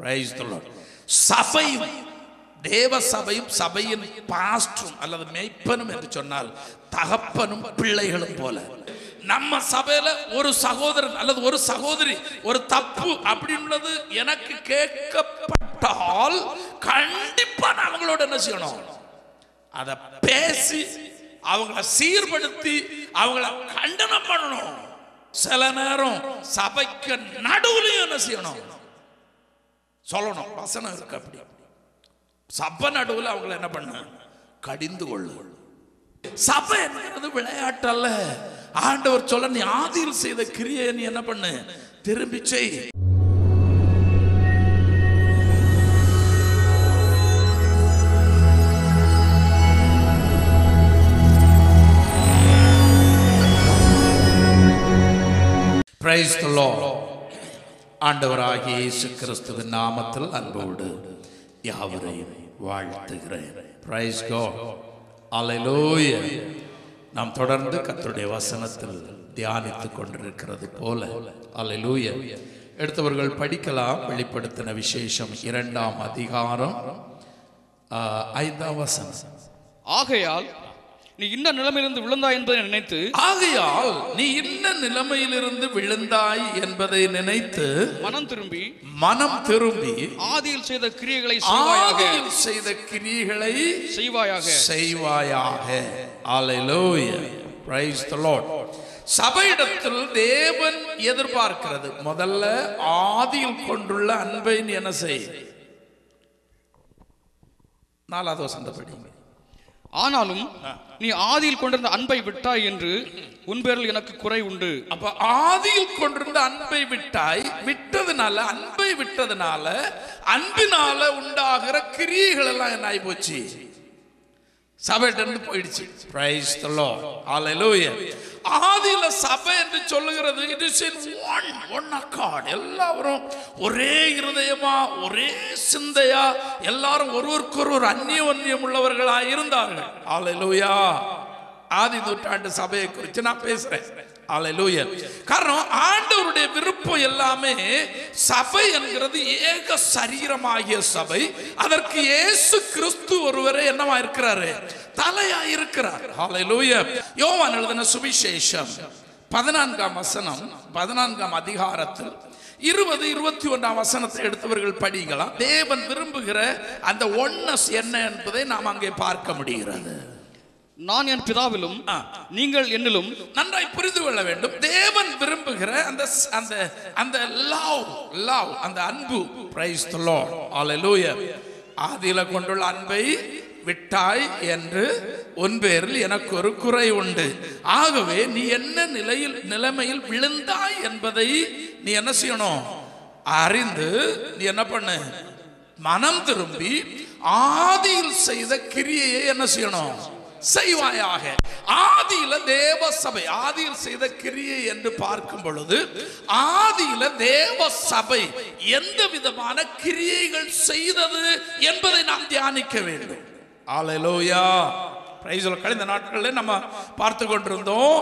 Praise the Lord. சபையும் தேவ சபையும் சபையின் பாஸ்டரும் அல்லது மெய்ப்பனும் என்று சொன்னால் தகப்பனும் பிள்ளைகளும் போல நம்ம சபையில ஒரு சகோதரன் அல்லது ஒரு சகோதரி ஒரு தப்பு அப்படின்றது எனக்கு கேட்கப்பட்டால் கண்டிப்பா நான் அவங்களோட என்ன செய்யணும் அதை பேசி அவங்கள சீர்படுத்தி அவங்கள கண்டனம் பண்ணணும் சில நேரம் சபைக்கு நடுவுலையும் என்ன செய்யணும் சொல்லணும் வசனம் இருக்கு அப்படி சபை நடுவில் அவங்கள என்ன பண்ண கடிந்து கொள்ளு சபை என்கிறது விளையாட்டு அல்ல ஆண்டவர் சொல்ல நீ ஆதியில் செய்த கிரியை நீ என்ன பண்ணு திரும்பி செய் Praise the Lord. ஆண்டவராகிய இயேசு கிறிஸ்துவின் நாமத்தில் அன்போடு யாவரையும் வாழ்த்துகிறேன் Praise God. Hallelujah. நாம் தொடர்ந்து கர்த்தருடைய வசனத்தில் தியானித்துக் கொண்டிருக்கிறது போல Hallelujah. எடுத்தவர்கள் படிக்கலாம் வெளிப்படுத்தின விசேஷம் இரண்டாம் அதிகாரம் ஆ, ஐந்தாம் வசனம் ஆகையால் நீ இன்ன நிலைமையிலிருந்து விழுந்தாய் என்பதை நினைத்து ஆகையால் நீ இன்ன நிலைமையிலிருந்து விழுந்தாய் என்பதை நினைத்து மனம் திரும்பி மனம் திரும்பி ஆதியில் செய்த கிரியைகளை செய்வாயாக ஆதியில் செய்த கிரியைகளை செய்வாயாக செய்வாயாக Hallelujah. Praise the Lord. சபையிடத்தில் தேவன் எதிர்பார்க்கிறது முதல்ல ஆதியில் கொண்டுள்ள அன்பை நீ என்ன செய் நாலாவது வசந்த படிங்க ஆனாலும் நீ ஆதியில் கொண்டிருந்த அன்பை விட்டாய் என்று உன் பேரில் எனக்கு குறை உண்டு அப்ப ஆதியில் கொண்டிருந்த அன்பை விட்டாய் விட்டதுனால அன்பை விட்டதுனால அன்பினால உண்டாகிற கிரியைகள் எல்லாம் என்ன ஆகி போச்சு சபையிட்ட இருந்து போயிடுச்சு பிரைஸ் தி லார்ட் ஹalleluya ஆதியில சபை என்று சொல்லுகிறது it is in one one accord எல்லாரும் ஒரே இருதயமா ஒரே சிந்தையா எல்லாரும் ஒருவருக்கொருவர் அந்நியோன்யம் உள்ளவர்களா இருந்தார்கள் ஹalleluya ஆதி நூற்றாண்டு சபையை குறித்து நான் பேசுறேன் ஹalleluya காரணம் ஆண்டவருடைய விருப்பம் எல்லாமே சபை என்கிறது ஏக சரீரமாகிய சபை அதற்கு இயேசு கிறிஸ்து ஒருவரே என்னவா இருக்கிறாரு தலையா இருக்கிறார் ஹalleluya யோவான் எழுதின சுவிசேஷம் பதினான்காம் வசனம் பதினான்காம் அதிகாரத்தில் இருபது இருபத்தி ஒன்றாம் வசனத்தை எடுத்தவர்கள் படிக்கலாம் தேவன் விரும்புகிற அந்த ஒன்னஸ் என்ன என்பதை நாம் அங்கே பார்க்க முடிகிறது நான் என் பிதாவிலும் நீங்கள் என்னிலும் நன்றாய் புரிந்து கொள்ள வேண்டும் தேவன் விரும்புகிற அந்த அந்த அந்த லவ் லவ் அந்த அன்பு பிரைஸ் தி லார்ட் ஹalleluya ஆதியில கொண்டுள்ள அன்பை விட்டாய் என்று உன் பேரில் எனக்கு ஒரு குறை உண்டு ஆகவே நீ என்ன நிலையில் நிலைமையில் விழுந்தாய் என்பதை நீ என்ன செய்யணும் அறிந்து நீ என்ன பண்ணு மனம் திரும்பி ஆதியில் செய்த கிரியையை என்ன செய்யணும் செய்வாயாக ஆதியில தேவ சபை ஆதியில் செய்த கிரியை என்று பார்க்கும் பொழுது ஆதியில தேவ சபை எந்த விதமான கிரியைகள் செய்தது என்பதை நாம் தியானிக்க வேண்டும் ஆலையிலோயா பிரைஸ்ல கழிந்த நாட்களில் நம்ம பார்த்து கொண்டிருந்தோம்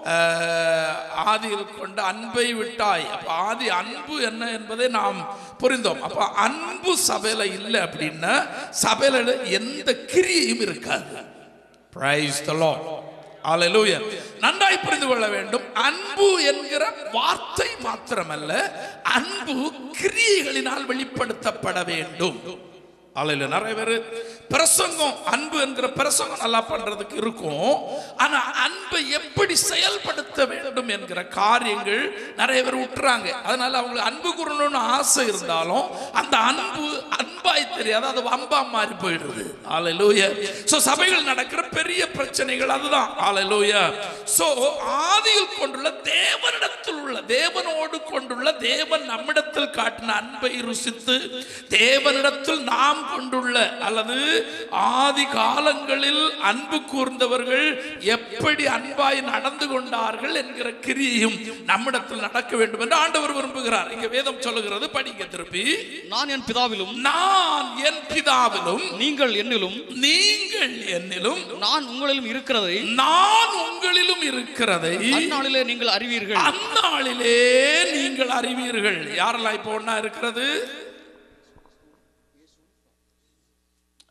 அஹ், ஆதியில் கொண்ட அன்பை விட்டாய் அப்ப ஆதி அன்பு என்ன என்பதை நாம் புரிந்தோம் அப்ப அன்பு சபையில இல்லை அப்படின்னா சபையில எந்த கிரியையும் இருக்காது பிரைஸ் த லார்ட் Hallelujah. நன்றாய் புரிந்து கொள்ள வேண்டும் அன்பு என்கிற வார்த்தை மாத்திரமல்ல அன்பு கிரியைகளினால் வெளிப்படுத்தப்பட வேண்டும் அல்ல நிறைய பேர் பிரசங்கம் அன்பு என்கிற பிரசங்கம் நல்லா பண்றதுக்கு இருக்கும் ஆனா அன்பை எப்படி செயல்படுத்த வேண்டும் என்கிற காரியங்கள் நிறைய பேர் விட்டுறாங்க அதனால அவங்களுக்கு அன்பு கூறணும்னு ஆசை இருந்தாலும் அந்த அன்பு அன்பாய் தெரியாது அது வம்பா மாறி போயிடுது ஆலையிலூய சோ சபைகள் நடக்கிற பெரிய பிரச்சனைகள் அதுதான் ஆலையிலூய சோ ஆதியில் கொண்டுள்ள தேவனிடத்தில் உள்ள தேவனோடு கொண்டுள்ள தேவன் நம்மிடத்தில் காட்டின அன்பை ருசித்து தேவனிடத்தில் நாம் கொண்டுள்ள அல்லது ஆதி காலங்களில் அன்பு கூர்ந்தவர்கள் எப்படி அன்பாய் நடந்து கொண்டார்கள் என்கிற கிரியையும் நம்மிடத்தில் நடக்க வேண்டும் என்று ஆண்டவர் விரும்புகிறார் இங்க வேதம் சொல்லுகிறது படிங்க திருப்பி நான் என் பிதாவிலும் நான் என் பிதாவிலும் நீங்கள் என்னிலும் நீங்கள் என்னிலும் நான் உங்களிலும் இருக்கிறதை நான் உங்களிலும் இருக்கிறதை அந்நாளிலே நீங்கள் அறிவீர்கள் அந்நாளிலே நீங்கள் அறிவீர்கள் யாரெல்லாம் இப்போ ஒண்ணா இருக்கிறது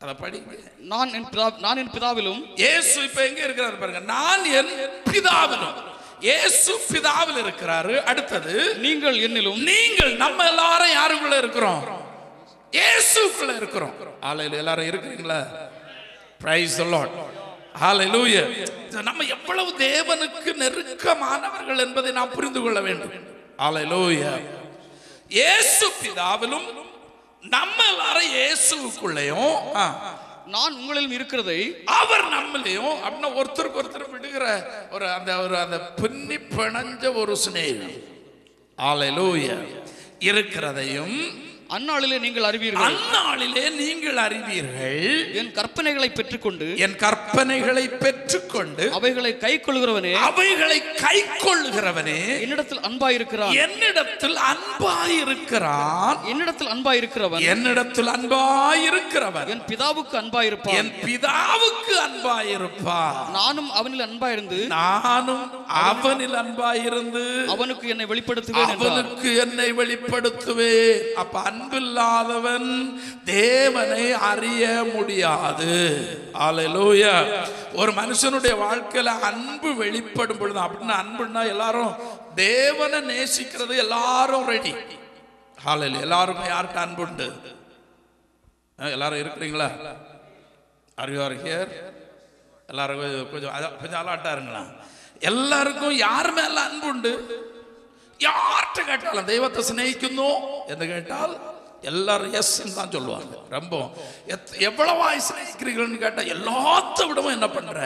அதை படிங்க நான் என் பிதா நான் என் பிதாவிலும் இயேசு இப்ப எங்க இருக்கிறாரு பாருங்க நான் என் பிதாவிலும் இயேசு பிதாவில் இருக்கிறாரு அடுத்தது நீங்கள் என்னிலும் நீங்கள் நம்ம எல்லாரும் யாருக்குள்ள இருக்கிறோம் இயேசுக்குள்ள இருக்கிறோம் ஆலையில எல்லாரும் இருக்கிறீங்களா பிரைஸ் தி லார்ட் ஹalleluya நம்ம எவ்வளவு தேவனுக்கு நெருக்கமானவர்கள் என்பதை நாம் புரிந்து கொள்ள வேண்டும் ஹalleluya இயேசு பிதாவிலும் நம்ம எல்லாரும் இயேசுக்குள்ளேயும் ஆ, நான் உங்களிலும் இருக்கிறதை அவர் நம்மளையும் அப்படின்னா ஒருத்தருக்கு ஒருத்தர் விடுகிற ஒரு அந்த ஒரு அந்த பின்னி பிணைஞ்ச ஒரு சிநேகம் ஹalleluya இருக்கிறதையும் அந்நாளிலே நீங்கள் அறிவீர்கள் அந்நாளிலே நீங்கள் அறிவீர்கள் என் கற்பனைகளை பெற்றுக்கொண்டு என் கற்பனைகளை பெற்றுக்கொண்டு அவைகளை கை கொள்கிறவனே அவைகளை கை கொள்ளுகிறவனே என்னிடத்தில் அன்பாயிருக்கிறான் என்னிடத்தில் அன்பாயிருக்கிறான் என்னிடத்தில் அன்பாயிருக்கிறவன் என்னிடத்தில் அன்பாயிருக்கிறவன் என் பிதாவுக்கு அன்பாயிருப்பான் என் பிதாவுக்கு அன்பாயிருப்பான் நானும் அவனில் அன்பாயிருந்து நானும் அவனில் அன்பாயிருந்து அவனுக்கு என்னை வெளிப்படுத்துவேன் என்றார் அவனுக்கு என்னை வெளிப்படுத்துவேன் அப்ப அன்பில்லாதவன் தேவனை அறிய முடியாது அல்லேலூயா ஒரு மனுஷனுடைய வாழ்க்கையில அன்பு வெளிப்படும் பொழுது அப்படின்னா அன்புன்னா எல்லாரும் தேவனை நேசிக்கிறது எல்லாரும் ரெடி ஹாலையில் எல்லாருக்கும் யாருக்கு அன்புண்டு அஹ், எல்லாரும் இருக்கிறீங்களா ஆர் யூ ஆர் ஹியர் எல்லாரும் கொஞ்சம் கொஞ்சம் அத- கொஞ்சம் அலாட்டாருங்களா எல்லாருக்கும் யார் மேல அன்பு உண்டு யார்கிட்ட கேட்டாலும் தெய்வத்தை சிநேகிക്കുന്നു എന്ന് கேட்டால் எல்லாரும் எஸ் தான் சொல்லுவாங்க ரொம்ப எத்- எவ்வளவாய் சிநேகிக்கிறீர்கள்னு கேட்டா எல்லாத்த விடவும் என்ன பண்ற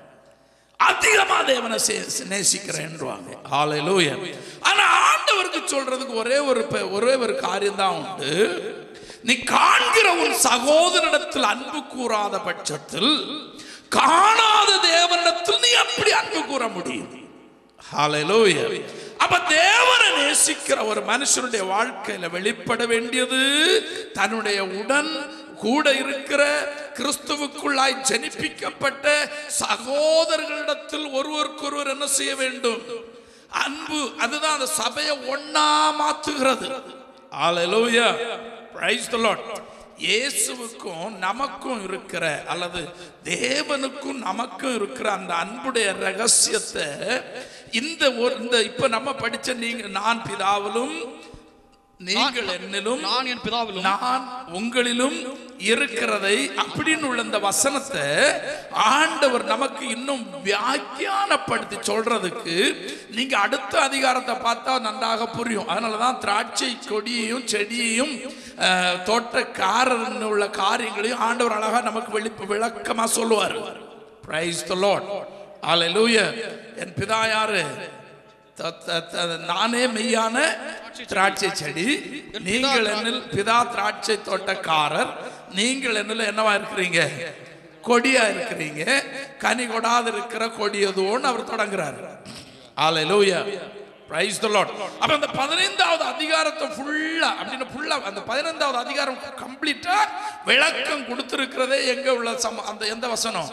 அதிகமா தேவனை சே- நேசிக்கிறேன்வாங்க ஹalleluya ஆனா ஆண்டவருக்கு சொல்றதுக்கு ஒரே ஒரு ப- ஒரே ஒரு காரியம் தான் உண்டு நீ காண்கிற உன் சகோதரிடத்தில் அன்பு கூறாத பட்சத்தில் காணாத தேவனிடத்தில் நீ எப்படி அன்பு கூற முடியும் ஹalleluya அப்ப தேவனை நேசிக்கிற ஒரு மனுஷனுடைய வாழ்க்கையில வெளிப்பட வேண்டியது தன்னுடைய உடன் கூட இருக்கிற கிறிஸ்துவுக்குள்ளாய் ஜனிப்பிக்கப்பட்ட சகோதரர்களிடத்தில் ஒருவருக்கொருவர் என்ன செய்ய வேண்டும் அன்பு அதுதான் அந்த சபையை ஒண்ணா மாத்துகிறது ஹalleluya praise the lord இயேசுவுக்கும் நமக்கும் இருக்கிற அல்லது தேவனுக்கும் நமக்கும் இருக்கிற அந்த அன்புடைய ரகசியத்தை இந்த ஒரு இந்த இப்ப நம்ம படிச்ச நீங்க நான் பிதாவிலும் நீங்கள் என்னிலும் நான் என் பிதாவிலும் நான் உங்களிலும் இருக்கிறதை அப்படின்னு உள்ள இந்த வசனத்தை ஆண்டவர் நமக்கு இன்னும் வியாக்கியானப்படுத்தி சொல்றதுக்கு நீங்க அடுத்த அதிகாரத்தை பார்த்தா நன்றாக புரியும் அதனாலதான் திராட்சை கொடியையும் செடியையும் அஹ், தோட்டக்காரர்னு உள்ள காரியங்களையும் ஆண்டவர் அழகா நமக்கு வெளிப்பு விளக்கமா சொல்லுவார் பிரைஸ் த லார்ட் ஹalleluya என் பிதா யாரு த- த- த- நானே மெய்யான திராட்சை செடி நீங்கள் என்னில் பிதா திராட்சை தோட்டக்காரர் நீங்கள் என்னில் என்னவா இருக்கிறீங்க கொடியா இருக்கிறீங்க கனி கொடாது இருக்கிற கொடியதோன்னு அவர் தொடங்குறாரு ஹalleluya பிரைஸ் தி லார்ட் அப்ப அந்த 15வது அதிகாரத்தை ஃபுல்லா அப்படின்னு ஃபுல்லா அந்த 15வது அதிகாரம் கம்ப்ளீட்டா விளக்கம் கொடுத்திருக்கிறதே எங்க உள்ள சம- அந்த எந்த வசனம்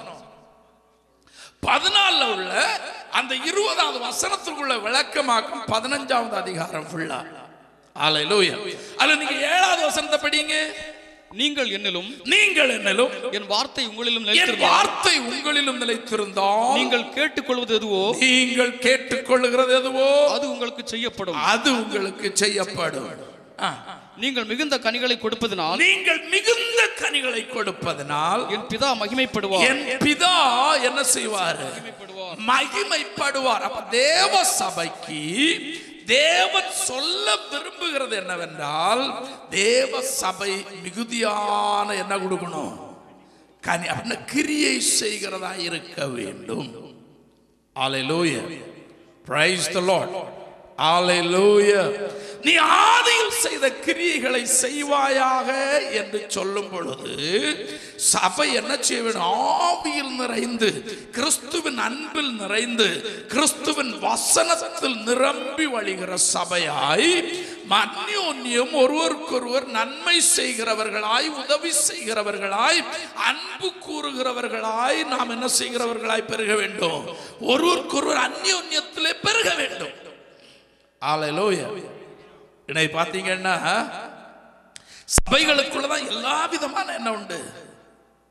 பதினாலுல உள்ள அந்த இருபதாவது வசனத்துக்குள்ள விளக்கமாக்கும் பதினஞ்சாவது அதிகாரம் ஃபுல்லா ஹalleluya அதுல நீங்க ஏழாவது வசனத்தை படிங்க நீங்கள் என்னிலும் நீங்கள் என்னிலும் என் வார்த்தை உங்களிலும் என் நிலைத்திருந்தால் வார்த்தை உங்களிலும் நிலைத்திருந்தால் நீங்கள் கேட்டுக்கொள்வது எதுவோ நீங்கள் கேட்டுக்கொள்ளுகிறது எதுவோ அது உங்களுக்கு செய்யப்படும் அது உங்களுக்கு செய்யப்படும் ஆ. நீங்கள் மிகுந்த கனிகளை கொடுப்பதனால் நீங்கள் மிகுந்த கனிகளை கொடுப்பதனால் என் பிதா மகிமைப்படுவார் என் பிதா என்ன செய்வாரு மகிமைப்படுவார் மகிமைப்படுவார் அப்ப தேவ சபைக்கு தேவன் சொல்ல விரும்புகிறது என்னவென்றால் தேவ சபை மிகுதியான என்ன கொடுக்கணும் கனி அப்படின்னா கிரியை செய்கிறதா இருக்க வேண்டும் Hallelujah. Praise the Lord. Hallelujah. நீ ஆதியில் செய்த கிரியைகளை செய்வாயாக என்று சொல்லும் பொழுது சபை என்ன செய்ய வேண்டும் ஆவியில் நிறைந்து கிறிஸ்துவின் அன்பில் நிறைந்து கிறிஸ்துவின் வசனத்தில் நிரம்பி வழிகிற சபையாய் அந்யோன்யம் ஒருவருக்கொருவர் நன்மை செய்கிறவர்களாய் உதவி செய்கிறவர்களாய் அன்பு கூறுகிறவர்களாய் நாம் என்ன செய்கிறவர்களாய் பெருக வேண்டும் ஒருவருக்கொருவர் அந்யோன்யத்திலே பெருக வேண்டும் ஆலையிலோய இன்னை பார்த்தீங்கன்னா சபைகளுக்குள்ளதான் எல்லா விதமான என்ன உண்டு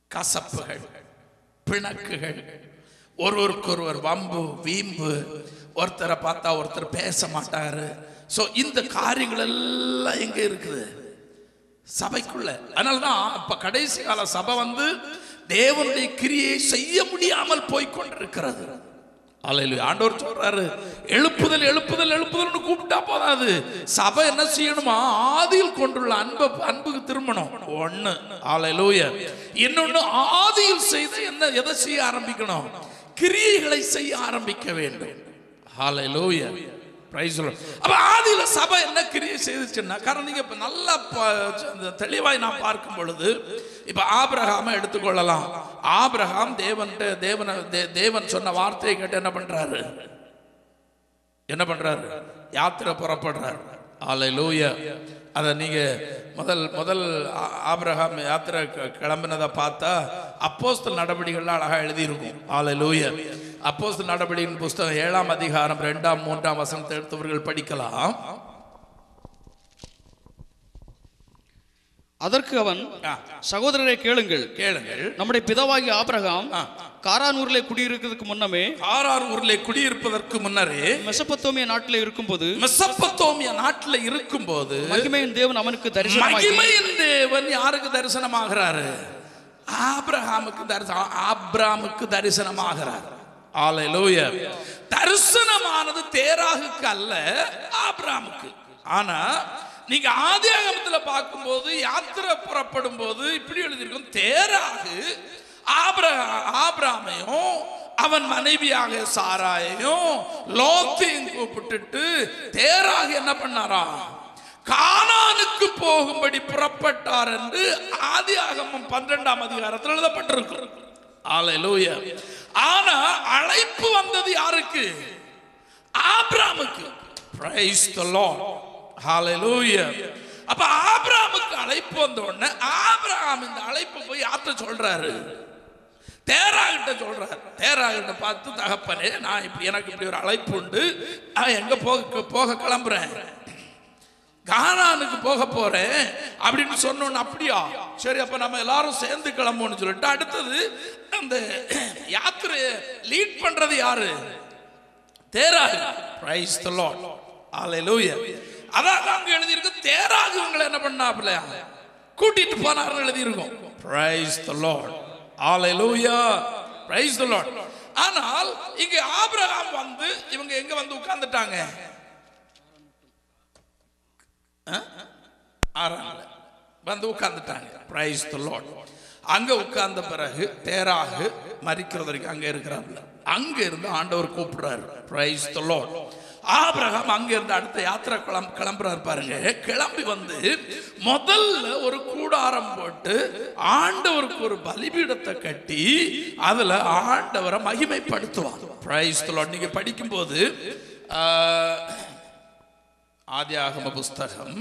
கசப்புகள் பிணக்குகள் ஒருவருக்கொருவர் வம்பு வீம்பு ஒருத்தரை பார்த்தா ஒருத்தர் பேச மாட்டாரு சோ இந்த காரியங்கள் எல்லாம் எங்க இருக்குது சபைக்குள்ள அதனாலதான் இப்ப கடைசி கால சபை வந்து தேவனுடைய கிரியை செய்ய முடியாமல் போய் கொண்டிருக்கிறது அல்லேலூயா. ஆண்டவர் சொல்றாரு எழுப்புதல் எழுப்புதல் எழுப்புதல்னு கூப்பிட்டா போதாது சபை என்ன செய்யணுமா ஆதியில் கொண்டுள்ள அன்பு அன்புக்கு திரும்பணும் ஒண்ணு ஆலையிலூய இன்னொன்னு ஆதியில் செய்து என்ன எதை செய்ய ஆரம்பிக்கணும் கிரியைகளை செய்ய ஆரம்பிக்க வேண்டும் ஹalleluya பிரைஸ் அப்ப ஆதியில சபை என்ன கிரியை செய்துச்சுன்னா காரணம் நீங்க இப்ப நல்லா ப- இந்த தெளிவாய் நான் பார்க்கும் பொழுது இப்ப ஆபிரகாமை எடுத்துக்கொள்ளலாம் ஆபிரகாம் தேவன் தேவன தே- தேவன் சொன்ன வார்த்தையை கேட்டு என்ன பண்றாரு என்ன பண்றாரு யாத்திரை புறப்படுறாரு ஹalleluya அதை நீங்க முதல் முதல் ஆ- ஆபிரகாம் யாத்திரை க- கிளம்பினதை பார்த்தா அப்போஸ்தல நடவடிக்கைகள் அழகா எழுதியிருக்கும் ஹalleluya அப்போஸ்தல நடவடிக்கையின் புஸ்தகம் ஏழாம் அதிகாரம் ரெண்டாம் மூன்றாம் வசனத்தை எடுத்தவர்கள் படிக்கலாம் அதற்கு அவன் ஆ, சகோதரரை கேளுங்கள் கேளுங்கள் நம்முடைய பிதாவாகிய ஆபிரகாம் ஆ. காரானூரிலே குடியிருக்கிறதுக்கு முன்னமே ஆறார் ஊரிலே குடியிருப்பதற்கு முன்னரே மெசபத்தோமிய நாட்டிலே இருக்கும்போது மெசப்பத்தோமிய நாட்டில் இருக்கும்போது மகிமையின் தேவன் அவனுக்கு தரிசனமாகி மகிமையின் தேவன் யாருக்கு தரிசனமாகிறாரு ஆபிரகாமுக்கு தரிசனம் ஆபிராமுக்கு தரிசனமாகிறார் ஆலையிலூய தரிசனமானது தேராகுக்கு அல்ல ஆபிராமுக்கு ஆனா நீங்க ஆதியாகமத்துல பார்க்கும்போது யாத்திரை புறப்படும் போது இப்படி எழுதியிருக்கும் தேராகு ஆபிரகா ஆபிராமையும் அவன் மனைவியாக சாராயையும் லோத்தையும் கூப்பிட்டுட்டு தேராக என்ன பண்ணாரா கானானுக்கு போகும்படி புறப்பட்டார் என்று ஆதியாகமம் பன்னிரெண்டாம் அதிகாரத்தில் எழுதப்பட்டிருக்கு அல்லேலூயா ஆனா அழைப்பு வந்தது யாருக்கு ஆபிராமுக்கு பிரைஸ் தி லார்ட் ஹalleluya அப்ப ஆபிராமுக்கு அழைப்பு வந்த உடனே ஆபிரகாம் இந்த அழைப்பு போய் யார்கிட்ட சொல்றாரு தேராகிட்ட சொல்றாரு தேராகிட்ட பார்த்து தகப்பனே நான் இப்படி எனக்கு இப்படி ஒரு அழைப்பு உண்டு நான் எங்க போக போக கிளம்புறேன் கானானுக்கு போக போறேன் அப்படின்னு சொன்னோன்னு அப்படியா சரி அப்ப நம்ம எல்லாரும் சேர்ந்து கிளம்புவோம்னு சொல்லிட்டு அடுத்தது அந்த யாத்திரையை லீட் பண்றது யாரு தேராகு பிரைஸ் தி லார்ட் ஹalleluya அதான் அங்க எழுதி இருக்கு தேராகு இவங்களை என்ன பண்ணாப்ல கூட்டிட்டு போனார்னு எழுதி இருக்கும் praise the Lord hallelujah praise the Lord ஆனால் இங்க ஆபிரகாம் வந்து இவங்க எங்க வந்து உட்கார்ந்துட்டாங்க ஆறாம்ல வந்து உட்கார்ந்துட்டாங்க பிரைஸ் தி லார்ட் அங்க உட்கார்ந்த பிறகு தேராகு மரிக்கிறது வரைக்கும் அங்க இருக்கிறாங்க அங்க இருந்து ஆண்டவர் கூப்பிடுறாரு பிரைஸ் தி லார்ட் ஆபிரகாம் அங்க இருந்து அடுத்த யாத்திரை கிளம்ப கிளம்புறாரு பாருங்க கிளம்பி வந்து முதல்ல ஒரு கூடாரம் போட்டு ஆண்டவருக்கு ஒரு பலிபீடத்தை கட்டி அதுல ஆண்டவரை மகிமைப்படுத்துவாங்க பிரைஸ் தி லார்ட் நீங்க படிக்கும்போது ஆஹ், ஆதியாகம புஸ்தகம்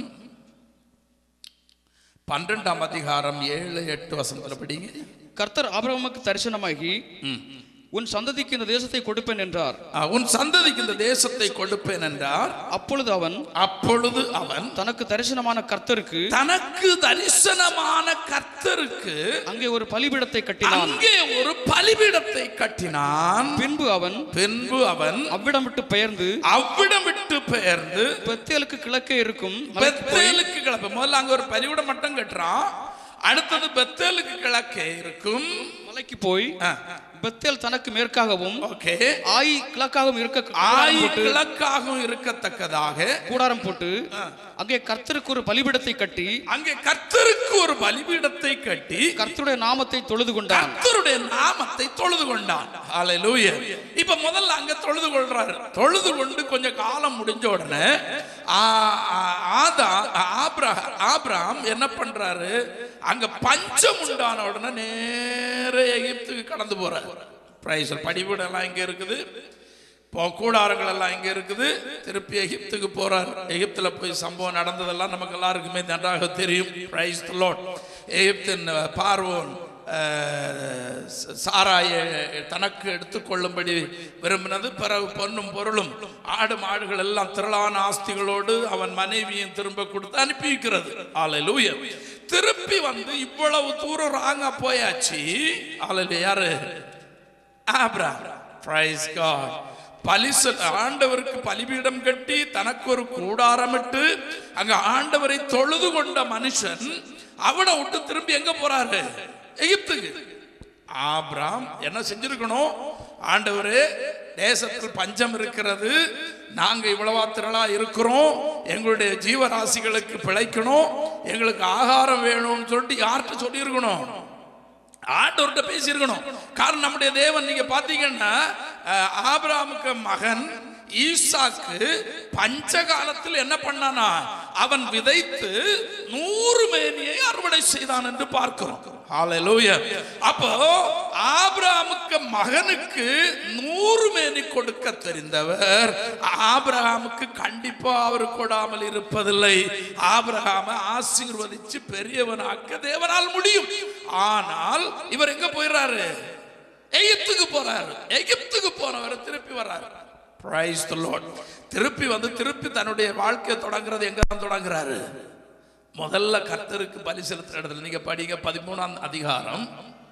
பன்னிரெண்டாம் அதிகாரம் ஏழு எட்டு வசனத்துல படிங்க கர்த்தர் ஆபிரகாமுக்கு தரிசனமாகி உன் சந்ததிக்கு இந்த தேசத்தை கொடுப்பேன் என்றார் ஆ, உன் சந்ததிக்கு இந்த தேசத்தை கொடுப்பேன் என்றார் அப்பொழுது அவன் அப்பொழுது அவன் தனக்கு தரிசனமான கர்த்தருக்கு தனக்கு தரிசனமான கர்த்தருக்கு அங்கே ஒரு பலிபீடத்தை கட்டினான் அங்கே ஒரு பலிபீடத்தை கட்டினான் பின்பு அவன் பின்பு அவன் அவ்விடம் விட்டு பெயர்ந்து அவ்விடம் விட்டு பெயர்ந்து பெத்தேலுக்கு கிழக்கே இருக்கும் மலைக்கு போய் பெத்தேலுக்கு கிளப்பு முதல்ல அங்க ஒரு பலிபீடம் மட்டும் கட்டுறான் அடுத்தது பெத்தேலுக்கு கிழக்கே இருக்கும் மலைக்கு போய் பெத்தேல் தனக்கு மேற்காகவும் ஓகே ஆயி கிழக்காகவும் இருக்க ஆய் கூடாரம் போட்டு கிழக்காகவும் இருக்கத்தக்கதாக கூடாரம் போட்டு அங்கே கர்த்தருக்கு ஒரு பலிபீடத்தை கட்டி அங்கே கர்த்தருக்கு ஒரு பலிபீடத்தை கட்டி கர்த்தருடைய நாமத்தை தொழுது கொண்டான் கர்த்தருடைய நாமத்தை தொழுது கொண்டான் ஹalleluya இப்ப முதல்ல அங்க தொழுது கொள்றாரு தொழுது கொண்டு கொஞ்சம் காலம் முடிஞ்ச உடனே ஆ- ஆ- ஆதா ஆப்ரஹா ஆபிரகாம் என்ன பண்றாரு அங்க பஞ்சம் உண்டான உடனே நேர எகிப்துக்கு கடந்து போறாரு பிரைஸ் படிவீடு எல்லாம் இங்க இருக்குது இப்போ கூடாரங்கள் எல்லாம் இங்க இருக்குது திருப்பி எகிப்துக்கு போறார் எகிப்துல போய் சம்பவம் நடந்ததெல்லாம் நமக்கு எல்லாருக்குமே நன்றாக தெரியும் பிரைஸ் லார்ட் எகிப்தின் பார்வோன் அஹ், ச- சாராயை தனக்கு எடுத்துக்கொள்ளும்படி விரும்பினது பிறகு பொன்னும் பொருளும் ஆடு மாடுகள் எல்லாம் திரளான ஆஸ்திகளோடு அவன் மனைவியும் திரும்ப கொடுத்து அனுப்பி வைக்கிறது ஆலையிலூய திருப்பி வந்து இவ்வளவு தூரம் ராங்கா போயாச்சு அல்லது யாரு ஆபிரகாம் பிரைஸ் காட் பலிச ஆண்டவருக்கு பலிபீடம் கட்டி தனக்கு ஒரு கூடாரமிட்டு அங்க ஆண்டவரை தொழுது கொண்ட மனுஷன் அவனை விட்டு திரும்பி எங்க போறாரு எகிப்துக்கு ஆபிராம் என்ன செஞ்சிருக்கணும் ஆண்டவரே தேசத்தில் பஞ்சம் இருக்கிறது நாங்க இவ்வளவா திரளா இருக்கிறோம் எங்களுடைய ஜீவராசிகளுக்கு பிழைக்கணும் எங்களுக்கு ஆகாரம் வேணும்னு சொல்லிட்டு யார்கிட்ட சொல்லியிருக்கணும் ஆண்டவர்கிட்ட பேசியிருக்கணும் காரணம் நம்முடைய தேவன் நீங்க பாத்தீங்கன்னா அஹ், ஆபிரகாமுக்கு மகன் ஈசாக்கு பஞ்ச காலத்தில் என்ன பண்ணானா அவன் விதைத்து நூறு மேனியை அறுவடை செய்தான் என்று பார்க்கிறோம் ஹalleluya அப்போ ஆபிரகாமுக்கு மகனுக்கு நூறு மேனி கொடுக்க தெரிந்தவர் ஆபிரகாமுக்கு கண்டிப்பா அவர் கொடாமல் இருப்பதில்லை ஆபிரகாமை ஆசீர்வதிச்சு பெரியவனாக்க தேவனால் முடியும் ஆனால் இவர் எங்க போயிடுறாரு எகிப்துக்கு போறாரு எகிப்துக்கு போனவர் திருப்பி வர்றாரு Praise the Lord. திருப்பி வந்து திருப்பி தன்னுடைய வாழ்க்கையை தொடங்குறது எங்க தான் தொடங்குறாரு முதல்ல கர்த்தருக்கு பலி செலுத்துற இடத்துல நீங்க படிங்க பதிமூணாம் அதிகாரம்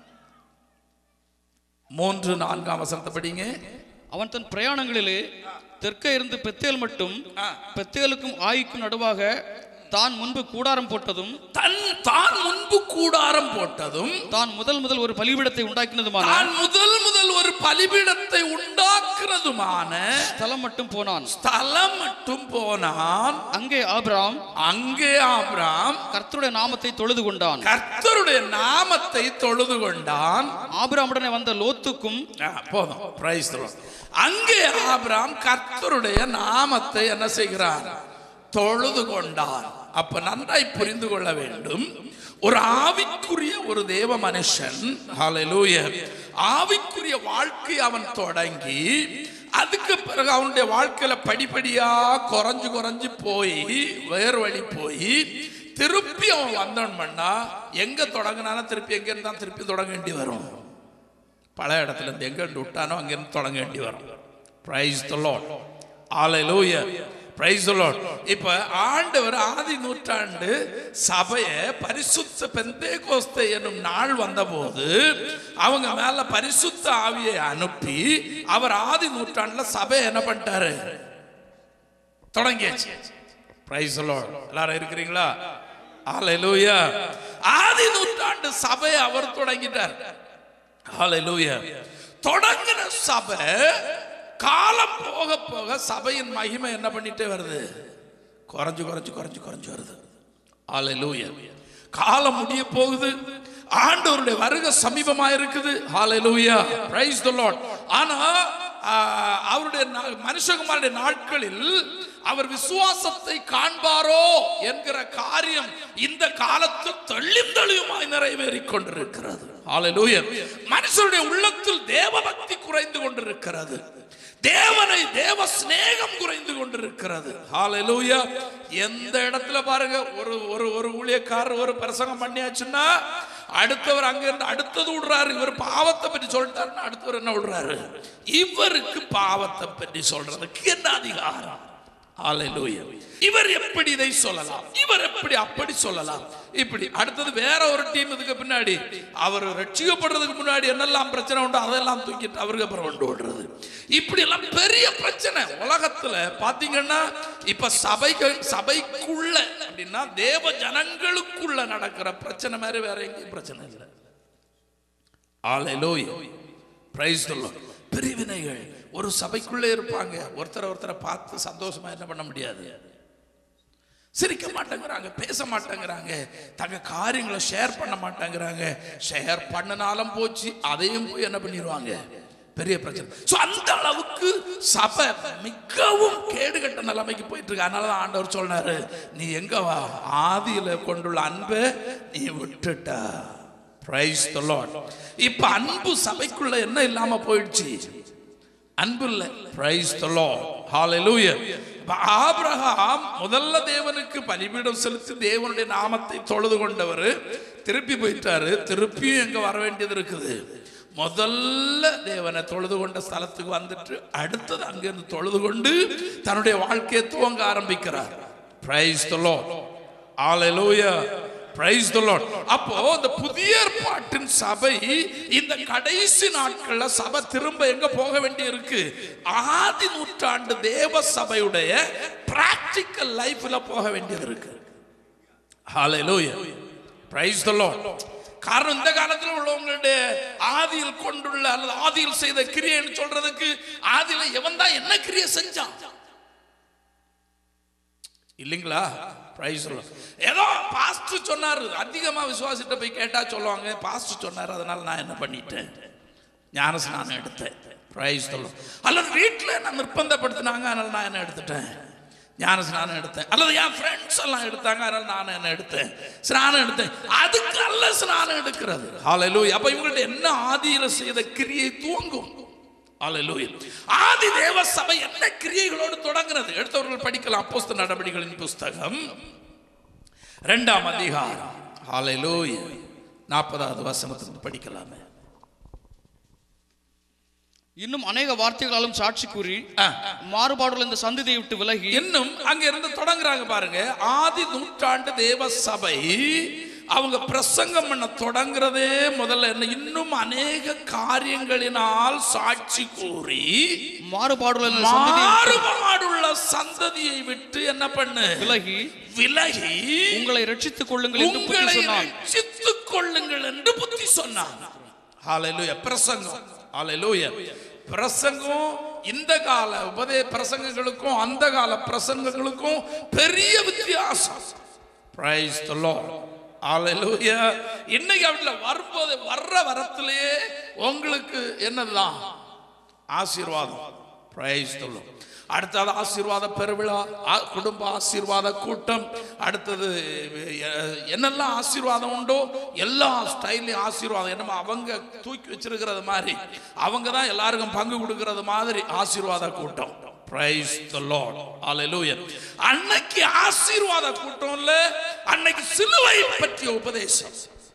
மூன்று நான்காம் வசனத்தை படிங்க அவன் தன் பிரயாணங்களிலே தெற்கே இருந்து பெத்தேல் மட்டும் ஆ. பெத்தேலுக்கும் ஆய்க்கும் நடுவாக தான் முன்பு கூடாரம் போட்டதும் தன் தான் முன்பு கூடாரம் போட்டதும் தான் முதல் முதல் ஒரு பலிபீடத்தை உண்டாக்கினதுமான தான் முதல் முதல் ஒரு பலிபீடத்தை உண்டாக்குறதுமான ஸ்தலம் மட்டும் போனான் ஸ்தலம் மட்டும் போனான் அங்கே ஆபிராம் அங்கே ஆபிராம் கர்த்தருடைய நாமத்தை தொழுது கொண்டான் கர்த்தருடைய நாமத்தை தொழுது கொண்டான் ஆபிராமுடனே வந்த லோத்துக்கும் ஆ, போதும் பிரைஸ் அங்கே ஆபிராம் கர்த்தருடைய நாமத்தை என்ன செய்கிறார் தொழுது கொண்டார் அப்ப நன்றாய் புரிந்து கொள்ள வேண்டும் ஒரு ஆவிக்குரிய ஒரு தேவ மனுஷன் ஹalleluya ஆவிக்குரிய வாழ்க்கை அவன் தொடங்கி அதுக்கு பிறகு அவனுடைய வாழ்க்கையில படிப்படியா குறைஞ்சு குறைஞ்சு போய் வேறு வழி போய் திருப்பி அவன் வந்தவன் பண்ணா எங்க தொடங்கினாலும் திருப்பி எங்க இருந்தா திருப்பி தொடங்க வேண்டி வரும் பல இடத்துல இருந்து எங்க இருந்து விட்டானோ அங்கிருந்து தொடங்க வேண்டி வரும் praise the Lord hallelujah praise the Lord இப்ப ஆண்டவர் ஆதி நூற்றாண்டு சபையை பரிசுத்த பெந்தேகோஸ்தே என்னும் நாள் வந்தபோது அவங்க மேல பரிசுத்த ஆவியை அனுப்பி அவர் ஆதி நூற்றாண்டுல சபையை என்ன பண்ணிட்டாரு தொடங்கியாச்சு பிரைஸ் த லார்ட் எல்லாரும் இருக்கிறீங்களா ஹalleluya ஆதி நூற்றாண்டு சபையை அவர் தொடங்கிட்டார் ஹalleluya தொடங்கின சபை காலம் போக போக சபையின் மகிமை என்ன பண்ணிட்டே வருது குறைஞ்சு குறைஞ்சு குறைஞ்சு குறைஞ்சு வருது ஹalleluya காலம் முடிய போகுது ஆண்டவருடைய வருகை சமீபமா இருக்குது ஹalleluya praise the lord ஆனா ஆ, அவருடைய நா- மனுஷகுமாருடைய நாட்களில் அவர் விசுவாசத்தை காண்பாரோ என்கிற காரியம் இந்த காலத்தில் தெள்ளியும் தெளிவுமாய் நிறைவேறிக் கொண்டிருக்கிறது ஹalleluya மனுஷருடைய உள்ளத்தில் தேவபக்தி குறைந்து கொண்டிருக்கிறது தேவனை தேவ சிநேகம் குறைந்து கொண்டிருக்கிறது ஹalleluya எந்த இடத்துல பாருங்க ஒரு ஒரு ஒரு ஊழியக்காரர் ஒரு பிரசங்கம் பண்ணியாச்சுன்னா அடுத்தவர் அங்க இருந்து அடுத்தது விடுறாரு இவர் பாவத்தை பற்றி சொல்லிட்டாருன்னா அடுத்தவர் என்ன விடுறாரு இவருக்கு பாவத்தை பற்றி சொல்றதுக்கு என்ன அதிகாரம் ஹalleluya இவர் எப்படி இதை சொல்லலாம் இவர் எப்படி அப்படி சொல்லலாம் இப்படி அடுத்தது வேற ஒரு டீம் இதுக்கு பின்னாடி அவர் ரட்சிக்கப்படுறதுக்கு முன்னாடி என்னெல்லாம் பிரச்சனை உண்டோ அதெல்லாம் தூக்கிட்டு அவருக்கு அப்புறம் கொண்டு விடுறது இப்படி எல்லாம் பெரிய பிரச்சனை உலகத்துல பாத்தீங்கன்னா இப்ப சபைகள் சபைக்குள்ள அப்படின்னா தேவ ஜனங்களுக்குள்ள நடக்கிற பிரச்சனை மாதிரி வேற எங்கேயும் பிரச்சனை இல்லை ஹalleluya பிரைஸ் தி லார்ட் பிரிவினைகள் ஒரு சபைக்குள்ளே இருப்பாங்க ஒருத்தரை ஒருத்தரை பார்த்து சந்தோஷமா என்ன பண்ண முடியாது சிரிக்க மாட்டேங்கிறாங்க பேச மாட்டேங்கிறாங்க தங்க காரியங்களை ஷேர் பண்ண மாட்டேங்கிறாங்க ஷேர் பண்ணனாலும் போச்சு அதையும் போய் என்ன பண்ணிடுவாங்க பெரிய பிரச்சனை ஸோ அந்த அளவுக்கு சபை மிகவும் கேடுகட்ட நிலைமைக்கு போயிட்டு இருக்கு அதனால தான் ஆண்டவர் சொன்னாரு நீ எங்க வா ஆதியில கொண்டுள்ள அன்பை நீ விட்டுட்ட பிரைஸ் த லார்ட் இப்ப அன்பு சபைக்குள்ள என்ன இல்லாம போயிடுச்சு அன்பு இல்லை பிரைஸ் த லார்ட் ஹalleluya இப்ப ஆபிரகாம் முதல்ல தேவனுக்கு பலிபீடம் செலுத்தி தேவனுடைய நாமத்தை தொழுது கொண்டவர் திருப்பி போயிட்டாரு திருப்பியும் எங்க வர வேண்டியது இருக்குது முதல்ல தேவனை தொழுது கொண்ட ஸ்தலத்துக்கு வந்துட்டு அடுத்தது அங்கிருந்து தொழுது கொண்டு தன்னுடைய வாழ்க்கையை துவங்க ஆரம்பிக்கிறார் praise the Lord hallelujah Praise the Lord. அப்போ இந்த புதிய ஏற்பாட்டின் சபை இந்த கடைசி நாட்கள்ல சபை திரும்ப எங்க போக வேண்டி இருக்கு ஆதி நூற்றாண்டு தேவ சபையுடைய பிராக்டிக்கல் லைஃப்ல போக வேண்டியது இருக்கு ஹalleluya praise the lord காரணம் இந்த காலத்தில் உள்ளவங்களுடைய ஆதியில் கொண்டுள்ள அல்லது ஆதியில் செய்த கிரியைன்னு சொல்றதுக்கு ஆதியில எவன் தான் என்ன கிரியை செஞ்சான் இல்லைங்களா பிரைஸ் ஏதோ பாஸ்ட் சொன்னாரு அதிகமா விசுவாசிட்ட போய் கேட்டா சொல்லுவாங்க பாஸ்ட் சொன்னாரு அதனால நான் என்ன பண்ணிட்டேன் ஞான ஸ்நானம் எடுத்தேன் பிரைஸ் சொல்லும் அல்லது வீட்டில் என்ன நிர்பந்தப்படுத்தினாங்க அதனால நான் என்ன எடுத்துட்டேன் ஞான ஸ்நானம் எடுத்தேன் அல்லது என் ஃப்ரெண்ட்ஸ் எல்லாம் எடுத்தாங்க அதனால நான் என்ன எடுத்தேன் ஸ்நானம் எடுத்தேன் அதுக்கு அல்ல ஸ்நானம் எடுக்கிறது ஹalleluya அப்ப இவங்கள்ட்ட என்ன ஆதியில செய்த கிரியை துவங்கும் ஹalleluya ஆதி தேவ சபை என்ன கிரியைகளோடு தொடங்குறது எடுத்தவர்கள் படிக்கலாம் அப்போஸ்தல நடவடிக்கைகளின் புஸ்தகம் இரண்டாம் அதிகாரம் ஹalleluya நாற்பதாவது வசனத்திலிருந்து படிக்கலாமே இன்னும் அநேக வார்த்தைகளாலும் சாட்சி கூறி ஆ. மாறுபாடுள்ள இந்த சந்ததியை விட்டு விலகி இன்னும் அங்க இருந்து தொடங்குறாங்க பாருங்க ஆதி நூற்றாண்டு தேவ சபை அவங்க பிரசங்கம் பண்ண தொடங்குறதே முதல்ல என்ன இன்னும் அநேக காரியங்களினால் சாட்சி கூறி மாறுபாடுள்ள இந்த சந்ததியை விட்டு மாறுபாடுள்ள சந்ததியை விட்டு என்ன பண்ணு விலகி விலகி உங்களை ரட்சித்துக் கொள்ளுங்கள் என்று புத்தி உங்களை சொன்னான் ரட்சித்துக் கொள்ளுங்கள் என்று புத்தி சொன்னான் ஹalleluya பிரசங்கம் ஹalleluya பிரசங்கம் இந்த கால உபதே பிரசங்கங்களுக்கும் அந்த கால பிரசங்கங்களுக்கும் பெரிய வித்தியாசம் பிரைஸ் தி லார்ட் ஹalleluya இன்னைக்கு அப்படில வரும்போது வர்ற வரத்திலேயே உங்களுக்கு என்னதுதான் ஆசீர்வாதம் பிரைஸ் தி லார்ட் அடுத்தது ஆசீர்வாத பெருவிழா ஆ- குடும்ப ஆசீர்வாத கூட்டம் அடுத்தது எ- என்னெல்லாம் ஆசீர்வாதம் உண்டோ எல்லா ஸ்டைல்லையும் ஆசீர்வாதம் என்னமோ அவங்க தூக்கி வச்சிருக்கிறது மாதிரி அவங்க தான் எல்லாருக்கும் பங்கு கொடுக்கிறது மாதிரி ஆசீர்வாத கூட்டம் பிரைஸ் தி லார்ட் ஹalleluya அன்னைக்கு ஆசீர்வாத கூட்டம்ல அன்னைக்கு சிலுவை பற்றிய உபதேசம்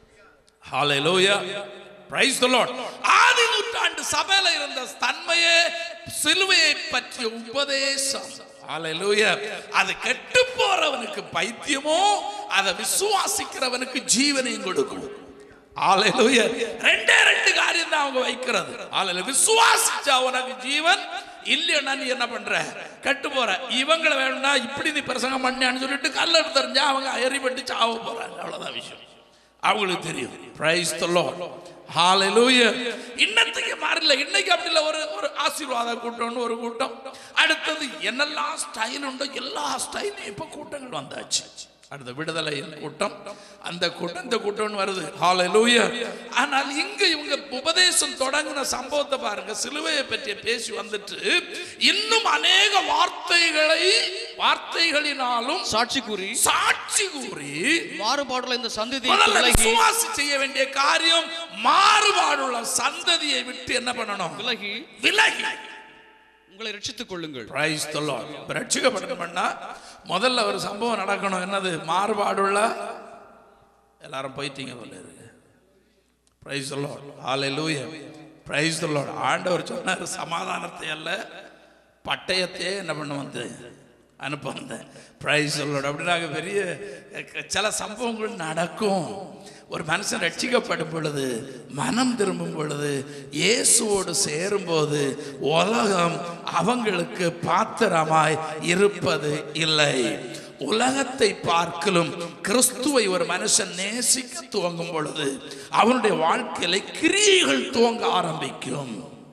ஹalleluya பிரைஸ் தி லார்ட் ஆதி நூற்றாண்டு சபையில இருந்த தன்மையே சிலுவையை பற்றிய உபதேசம் ஹalleluya அது கெட்டு போறவனுக்கு பைத்தியமோ அதை விசுவாசிக்கிறவனுக்கு ஜீவனையும் கொடுக்கும் ஹalleluya ரெண்டே ரெண்டு காரியம் தான் அவங்க வைக்கிறது ஹalleluya விசுவாசிச்சா உனக்கு ஜீவன் இல்லைன்னா நீ என்ன பண்ற கெட்டு போற இவங்களை வேணும்னா இப்படி நீ பிரசங்கம் பண்ணியான்னு சொல்லிட்டு கல்ல எடுத்தறிஞ்சா அவங்க எரிபட்டு சாவ போறாங்க அவ்வளவுதான் விஷயம் அவங்களுக்கு தெரியும் பிரைஸ் தி லார்ட் ஹalleluya இன்னத்துக்கு மாறல இன்னைக்கு அப்படி இல்ல ஒரு ஒரு ஆசீர்வாத கூட்டம்னு ஒரு கூட்டம் அடுத்தது என்னெல்லாம் ஸ்டைல் உண்டோ எல்லா ஸ்டைலையும் இப்ப கூட்டங்கள் வந்தாச்சு அடுத்த விடுதலையின் கூட்டம் அந்த கூட்டம் இந்த கூட்டம்னு வருது ஹalleluya ஆனால் இங்க இவங்க உபதேசம் தொடங்கின சம்பவத்தை பாருங்க சிலுவையை பற்றி பேசி வந்துட்டு இன்னும் அநேக வார்த்தைகளை வார்த்தைகளினாலும் சாட்சி கூறி சாட்சி கூறி மாறுபாடுள்ள இந்த சந்ததியை விட்டு முதல்ல விலகி விசுவாசி செய்ய வேண்டிய காரியம் மாறுபாடுள்ள சந்ததியை விட்டு என்ன பண்ணணும் விலகி விலகி உங்களை ரட்சித்துக் கொள்ளுங்கள் பிரைஸ் தி லார்ட் இப்ப ரட்சிக்கப்படணும்னா முதல்ல ஒரு சம்பவம் நடக்கணும் என்னது மாறுபாடுள்ள எல்லாரும் போயிட்டீங்க போல இருக்கு praise the Lord hallelujah praise the Lord ஆண்டவர் சொன்னார் சமாதானத்தை அல்ல பட்டயத்தையே என்ன பண்ண வந்து அனுப்ப வந்தேன் பிரைஸ் லார்ட் அப்படின்னாங்க பெரிய அஹ், சில சம்பவங்கள் நடக்கும் ஒரு மனுஷன் ரட்சிக்கப்படும் பொழுது மனம் திரும்பும் பொழுது இயேசுவோடு சேரும்போது உலகம் அவங்களுக்கு பாத்திரமாய் இருப்பது இல்லை உலகத்தை பார்க்கலும் கிறிஸ்துவை ஒரு மனுஷன் நேசிக்க துவங்கும் பொழுது அவனுடைய வாழ்க்கையில கிரியைகள் துவங்க ஆரம்பிக்கும்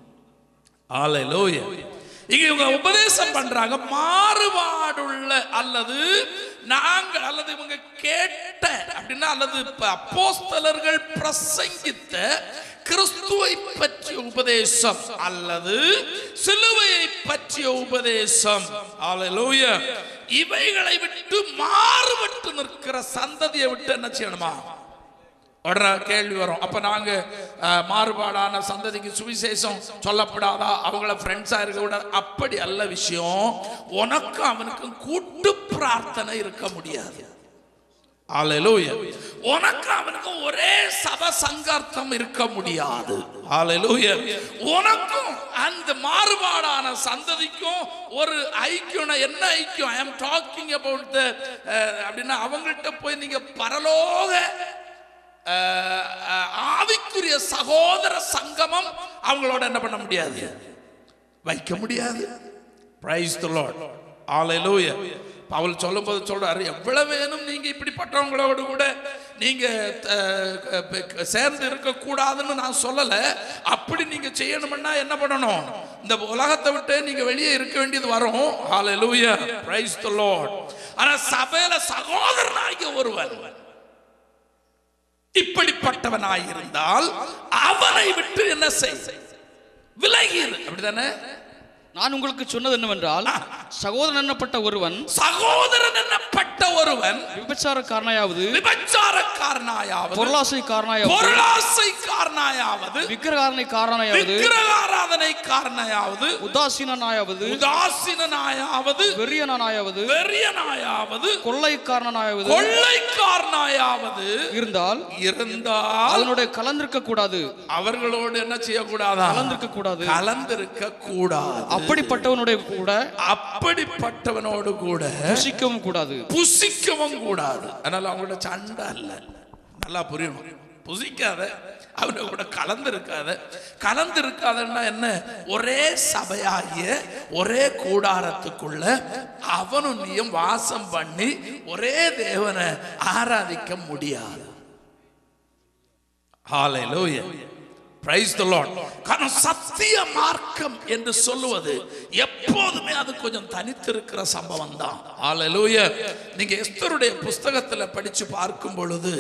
ஹalleluya இங்க இவங்க உபதேசம் பண்றாங்க மாறுபாடுள்ள அல்லது நாங்கள் அல்லது இவங்க கேட்ட அப்படின்னா அல்லது இப்ப அப்போஸ்தலர்கள் பிரசங்கித்த கிறிஸ்துவை பற்றிய உபதேசம் அல்லது சிலுவையை பற்றிய உபதேசம் ஹalleluya இவைகளை விட்டு மாறுபட்டு நிற்கிற சந்ததியை விட்டு என்ன செய்யணுமா உடனே கேள்வி வரும் அப்ப நாங்க அஹ், மாறுபாடான சந்ததிக்கு சுவிசேஷம் சொல்லப்படாதா அவங்கள ஃப்ரெண்ட்ஸா இருக்க கூடாது அப்படி அல்ல விஷயம் உனக்கும் அவனுக்கும் கூட்டு பிரார்த்தனை இருக்க முடியாது ஹalleluya உனக்கு அவனுக்கும் ஒரே சப சங்கர்த்தம் இருக்க முடியாது ஹalleluya உனக்கும் அந்த மாறுபாடான சந்ததிக்கும் ஒரு ஐக்கியம் என்ன ஐக்கியம் ஐ அம் டாக்கிங் அபவுட் அப்படின்னா அவங்கள்ட்ட போய் நீங்க பரலோக அஹ், அஹ், ஆவிக்குரிய சகோதர சங்கமம் அவங்களோட என்ன பண்ண முடியாது வைக்க முடியாது praise the Lord hallelujah Paul சொல்லும்போது சொல்றாரு எவ்வளவு வேணும் நீங்க இப்படிப்பட்டவங்களோடு கூட நீங்க அஹ், அஹ், சேர்ந்து இருக்க கூடாதுன்னு நான் சொல்லல அப்படி நீங்க செய்யணும்னா என்ன பண்ணணும் இந்த உலகத்தை விட்டு நீங்க வெளியே இருக்க வேண்டியது வரும் ஹalleluya பிரைஸ் தி லார்ட் ஆனா சபையில சகோதரனாகிய ஒருவன் இப்படிப்பட்டவனாய் இருந்தால் அவனை விட்டு என்ன செய் விலகிரு அப்படிதானே நான் உங்களுக்கு சொன்னது என்னவென்றால் சகோதரன் என்னப்பட்ட ஒருவன் சகோதரன் என்னப்பட்ட ஒருவன் விபச்சாரக்காரனாயாவது விபச்சாரக்காரனாயாவது பொருளாசைக்காரனாயாவது பொருளாசைக்காரனாயாவது விக்கிரகாரனை காரணாயாவது விக்கிரகாராதனைக்காரனாயாவது உதாசீனனாயாவது உதாசீனாயாவது வெறியனாயாவது வெறியனாயாவது கொள்ளைக்காரனாயாவது கொள்ளைக்காரனாயாவது இருந்தால் இருந்தால் அதனுடைய கலந்திருக்க கூடாது அவர்களோடு என்ன செய்யக்கூடாதா கலந்திருக்க கூடாது கலந்திருக்க கூடாது அப்படிப்பட்டவனுடைய கூட அப்படிப்பட்டவனோடு கூட புசிக்கவும் கூடாது புசிக்கவும் கூடாது அதனால அவங்களோட சண்டை அல்ல நல்லா புரியணும் புசிக்காத அவனை கூட கலந்து இருக்காத கலந்து இருக்காதன்னா என்ன ஒரே சபையாகிய ஒரே கூடாரத்துக்குள்ள அவனும் நீயும் வாசம் பண்ணி ஒரே தேவனை ஆராதிக்க முடியாது ஹalleluya பிரைஸ் தி லார்ட் காரணம் சத்திய மார்க்கம் என்று சொல்லுவது எப்போதுமே அது கொஞ்சம் தனித்திருக்கிற சம்பவம் தான் ஹalleluya நீங்க எஸ்தருடைய புஸ்தகத்துல படிச்சு பார்க்கும் பொழுது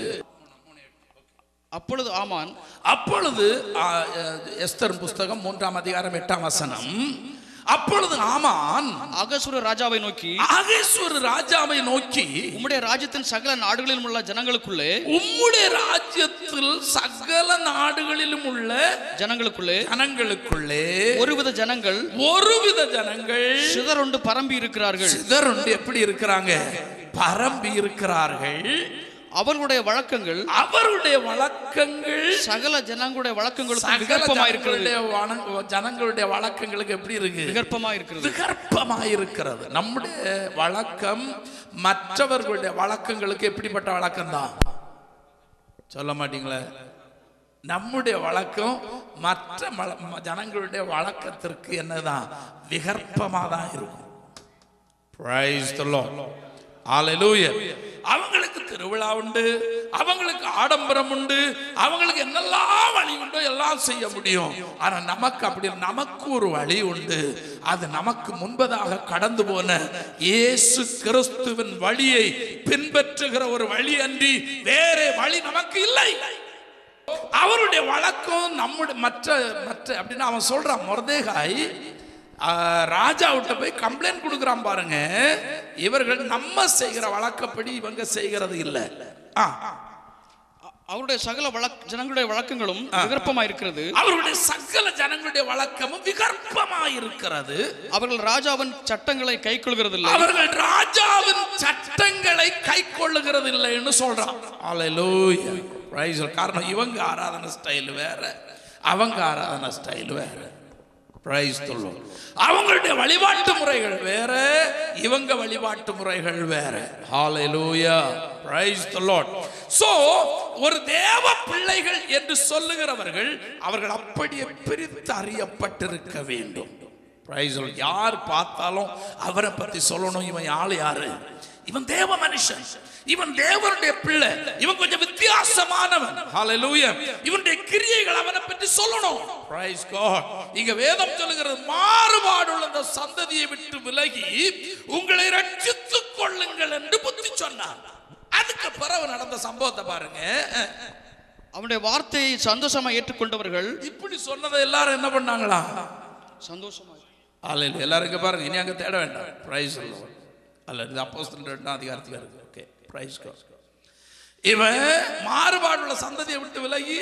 அப்பொழுது ஆமான் அப்பொழுது ஆ, எஸ்தர் புஸ்தகம் மூன்றாம் அதிகாரம் எட்டாம் வசனம் அப்பொழுது ஆமான் அகசுர ராஜாவை நோக்கி ஆகேஸ்வர ராஜாவை நோக்கி உம்முடைய ராஜ்யத்தின் சகல நாடுகளிலும் உள்ள ஜனங்களுக்குள்ளே உம்முடைய ராஜ்யத்தில் சகல நாடுகளிலும் உள்ள ஜனங்களுக்குள்ளே ஜனங்களுக்குள்ளே ஒருவித ஜனங்கள் ஒருவித ஜனங்கள் சிதறுண்டு பரம்பி இருக்கிறார்கள் சிதறுண்டு எப்படி இருக்கிறாங்க பரம்பி இருக்கிறார்கள் அவர்களுடைய வழக்கங்கள் அவருடைய வழக்கங்கள் சகல ஜனங்களுடைய வழக்கங்களுக்கு சகல விகற்பமா இருக்கிறது ஜனங்களுடைய வண- ஜனங்களுடைய வழக்கங்களுக்கு எப்படி இருக்கு விகற்பமா இருக்கிறது விகற்பமாயிருக்கிறது நம்முடைய வழக்கம் மற்றவர்களுடைய வழக்கங்களுக்கு எப்படிப்பட்ட வழக்கம் தான் சொல்ல மாட்டீங்களே நம்முடைய வழக்கம் மற்ற மல- ம- ஜனங்களுடைய வழக்கத்திற்கு என்னதான் விகற்பமா தான் இருக்கும் Praise the Lord. Hallelujah. அவங்களுக்கு திருவிழா உண்டு அவங்களுக்கு ஆடம்பரம் உண்டு அவங்களுக்கு என்னெல்லாம் வழி உண்டோ எல்லாம் செய்ய முடியும் ஆனா நமக்கு அப்படி நமக்கு ஒரு வழி உண்டு அது நமக்கு முன்பதாக கடந்து போன இயேசு கிறிஸ்துவின் வழியை பின்பற்றுகிற ஒரு வழி அன்றி வேற வழி நமக்கு இல்லை அவருடைய வழக்கம் நம்முடைய மற்ற மற்ற அப்படின்னு அவன் சொல்றான் மொர்தேகாய் ராஜாவிட்ட போய் கம்ப்ளைண்ட் கொடுக்குறான் பாருங்க இவர்கள் நம்ம செய்கிற வழக்கப்படி இவங்க செய்கிறது இல்லை ஆ, அவருடைய சகல வழக் ஜனங்களுடைய வழக்கங்களும் விகற்பமா இருக்கிறது அவருடைய சகல ஜனங்களுடைய வழக்கமும் விகற்பமா இருக்கிறது அவர்கள் ராஜாவின் சட்டங்களை கை கொள்கிறதில்லை அவர்கள் ராஜாவின் சட்டங்களை கை கொள்ளுகிறது இல்லைன்னு சொல்றான் Hallelujah. Praise the Lord. காரணம் இவங்க ஆராதனை ஸ்டைல் வேற அவங்க ஆராதனை ஸ்டைல் வேற Praise the Lord. அவங்களுடைய வழிபாட்டு முறைகள் வேற இவங்க வழிபாட்டு முறைகள் வேற ஹalleluya praise the lord so ஒரு தேவ பிள்ளைகள் என்று சொல்லுகிறவர்கள் அவர்கள் அப்படியே பிரித்து அறியப்பட்டிருக்க வேண்டும் Praise the Lord. யார் பார்த்தாலும் அவரை பத்தி சொல்லணும் இவன் ஆளு யாரு இவன் தேவ மனுஷன் இவன் தேவனுடைய பிள்ளை இவன் கொஞ்சம் வித்தியாசமானவன் Hallelujah. இவனுடைய கிரியைகள் அவனை பற்றி சொல்லணும் Praise God. இங்க வேதம் சொல்லுகிறது மாறுபாடுள்ள அந்த சந்ததியை விட்டு விலகி உங்களை ரட்சித்துக் கொள்ளுங்கள் என்று புத்தி சொன்னார் அதுக்கு பிறகு நடந்த சம்பவத்தை பாருங்க அவனுடைய வார்த்தையை சந்தோஷமா ஏற்றுக்கொண்டவர்கள் இப்படி சொன்னதை எல்லாரும் என்ன பண்ணாங்களா சந்தோஷமா அல்ல எல்லாரும் இங்க பாருங்க இனி அங்க தேட வேண்டாம் பிரைஸ் அல்ல இது அப்போஸ்தலர் ரெண்டாம் அதிகாரத்துக்கு இருக்கு ஓகே பிரைஸ் இவன் மாறுபாடுள்ள சந்ததியை விட்டு விலகி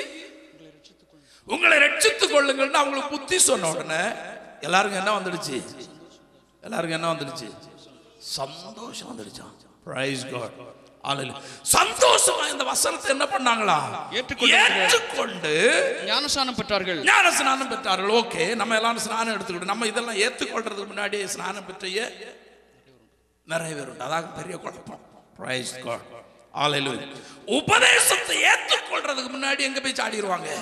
உங்களை ரட்சித்துக் கொள்ளுங்கள்னு அவங்களுக்கு புத்தி சொன்ன உடனே எல்லாருக்கும் என்ன வந்துடுச்சு எல்லாருக்கும் என்ன வந்துடுச்சு சந்தோஷம் வந்துடுச்சான் பிரைஸ் காட் Hallelujah. சந்தோஷமா இந்த வசனத்தை என்ன பண்ணாங்களா ஏற்றுக்கொண்டார்கள். ஏற்றுக்கொண்டு ஞானஸ்நானம் பெற்றார்கள் ஞான ஸ்நானம் பெற்றார்கள் ஓகே நம்ம எல்லாரும் ஸ்நானம் எடுத்துக்கிட்டு நம்ம இதெல்லாம் ஏற்றுக்கொள்றதுக்கு முன்னாடியே ஸ்நானம் பெற்றைய நிறைவேறும் அதான் பெரிய குழப்பம் பிரைஸ் காட் ஹalleluya உபதேசத்தை ஏற்றுக்கொள்றதுக்கு முன்னாடி எங்க போய் சாடிடுவாங்க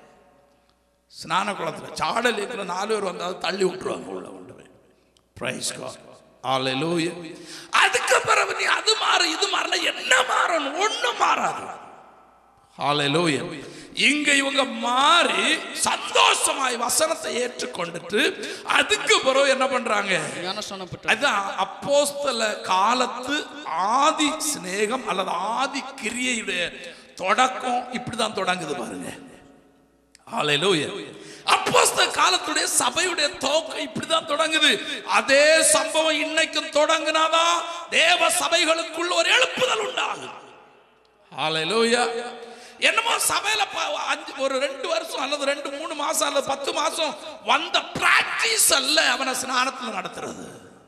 ஸ்நான குளத்துல சாடல் இருக்கிற நாலு பேர் வந்தாலும் தள்ளி விட்டுருவாங்க உள்ள கொண்டு போய் பிரைஸ் காட் ஹalleluya அதுக்கு பிறகு நீ அது மாறு இது மாறினா என்ன மாறணும் ஒண்ணும் மாறாது ஹalleluya இங்க இவங்க மாறி சந்தோஷமாய் வசனத்தை ஏற்றுக்கொண்டுட்டு அதுக்கு பிறகு என்ன பண்றாங்க ஞானஸ்நானம் பெற்றார்கள் அதான் அப்போஸ்தல காலத்து ஆதி சிநேகம் அல்லது ஆதி கிரியையுடைய தொடக்கம் இப்படிதான் தொடங்குது பாருங்க ஹalleluya அப்போஸ்தல காலத்துடைய சபையுடைய துவக்கம் இப்படிதான் தொடங்குது அதே சம்பவம் இன்னைக்கும் தொடங்கினாதான் தேவ சபைகளுக்குள்ள ஒரு எழுப்புதல் உண்டாகும் ஹalleluya என்னமோ சபையில ப- அஞ்சு ஒரு ரெண்டு வருஷம் அல்லது ரெண்டு மூணு மாசம் அல்லது பத்து மாசம் வந்த பிராக்டிஸ் அல்ல அவனை ஸ்நானத்துல நடத்துறது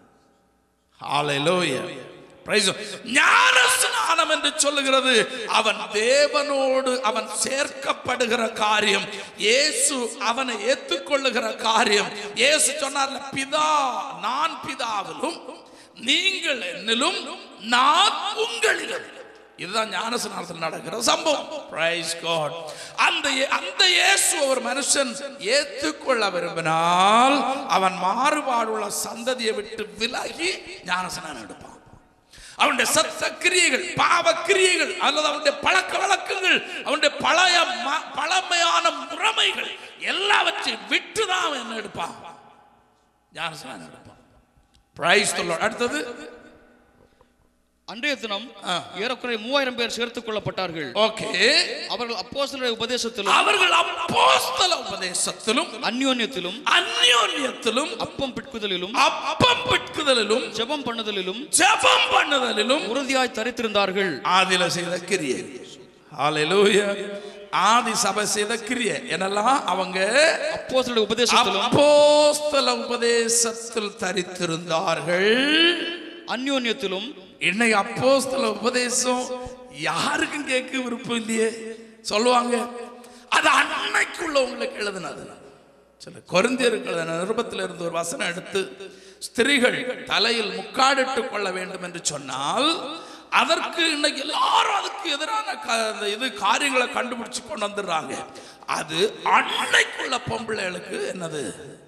ஹalleluya Praise the- ஞான ஸ்நானம் என்று சொல்லுகிறது அவன் தேவனோடு அவன் சேர்க்கப்படுகிற காரியம் இயேசு அவனை ஏற்றுக்கொள்ளுகிற காரியம் இயேசு சொன்னார்ல பிதா நான் பிதாவிலும் நீங்கள் என்னிலும் நான் உங்களிலும் இதுதான் ஞானஸ்நானத்தில் நடக்கிற சம்பவம் பிரைஸ் காட் அந்த அந்த இயேசு ஒரு மனுஷன் ஏற்றுக்கொள்ள விரும்பினால் அவன் மாறுபாடுள்ள சந்ததியை விட்டு விலகி ஞானஸ்நானம் எடுப்பான் அவனுடைய சத்த கிரியைகள் பாவ கிரியைகள் அல்லது அவனுடைய பழக்க வழக்கங்கள் அவனுடைய பழைய ம- பழமையான முறைமைகள் எல்லாவற்றையும் விட்டு தான் அவன் என்ன எடுப்பான் ஞானஸ்நானம் எடுப்பான் பிரைஸ் அடுத்தது அன்றைய தினம் ஆ. ஏறக்குறைய மூவாயிரம் பேர் சேர்த்துக் கொள்ளப்பட்டார்கள் ஓகே அவர்கள் அப்போஸ்தலருடைய உபதேசத்திலும் அவர்கள் அப்போஸ்தல உபதேசத்திலும் அந்யோன்யத்திலும் அந்யோன்யத்திலும் அப்பம் பிட்குதலிலும் அப்பம் பிட்குதலிலும் ஜெபம் பண்ணுதலிலும் ஜெபம் பண்ணுதலிலும் உறுதியாய் தரித்திருந்தார்கள் ஆதில செய்த கிரியை ஹalleluya ஆதி சபை செய்த கிரியை என்னெல்லாம் அவங்க அப்போஸ்தலருடைய உபதேசத்திலும் அப்போஸ்தல உபதேசத்தில் தரித்திருந்தார்கள் அந்யோன்யத்திலும் இன்னைக்கு அப்போஸ்தல உபதேசம் யாருக்கும் கேட்க விருப்பம் இல்லையே சொல்லுவாங்க அது அன்னைக்குள்ள உங்களுக்கு எழுதுனது சில கொரிந்தியருக்கு எழுதின நிருபத்தில் இருந்து ஒரு வசனம் எடுத்து ஸ்திரீகள் தலையில் முக்காடிட்டுக் கொள்ள வேண்டும் என்று சொன்னால் அதற்கு இன்னைக்கு எல்லாரும் அதுக்கு எதிரான க- அந்த இது காரியங்களை கண்டுபிடிச்சு கொண்டு வந்துடுறாங்க அது அன்னைக்குள்ள பொம்பளைகளுக்கு என்னது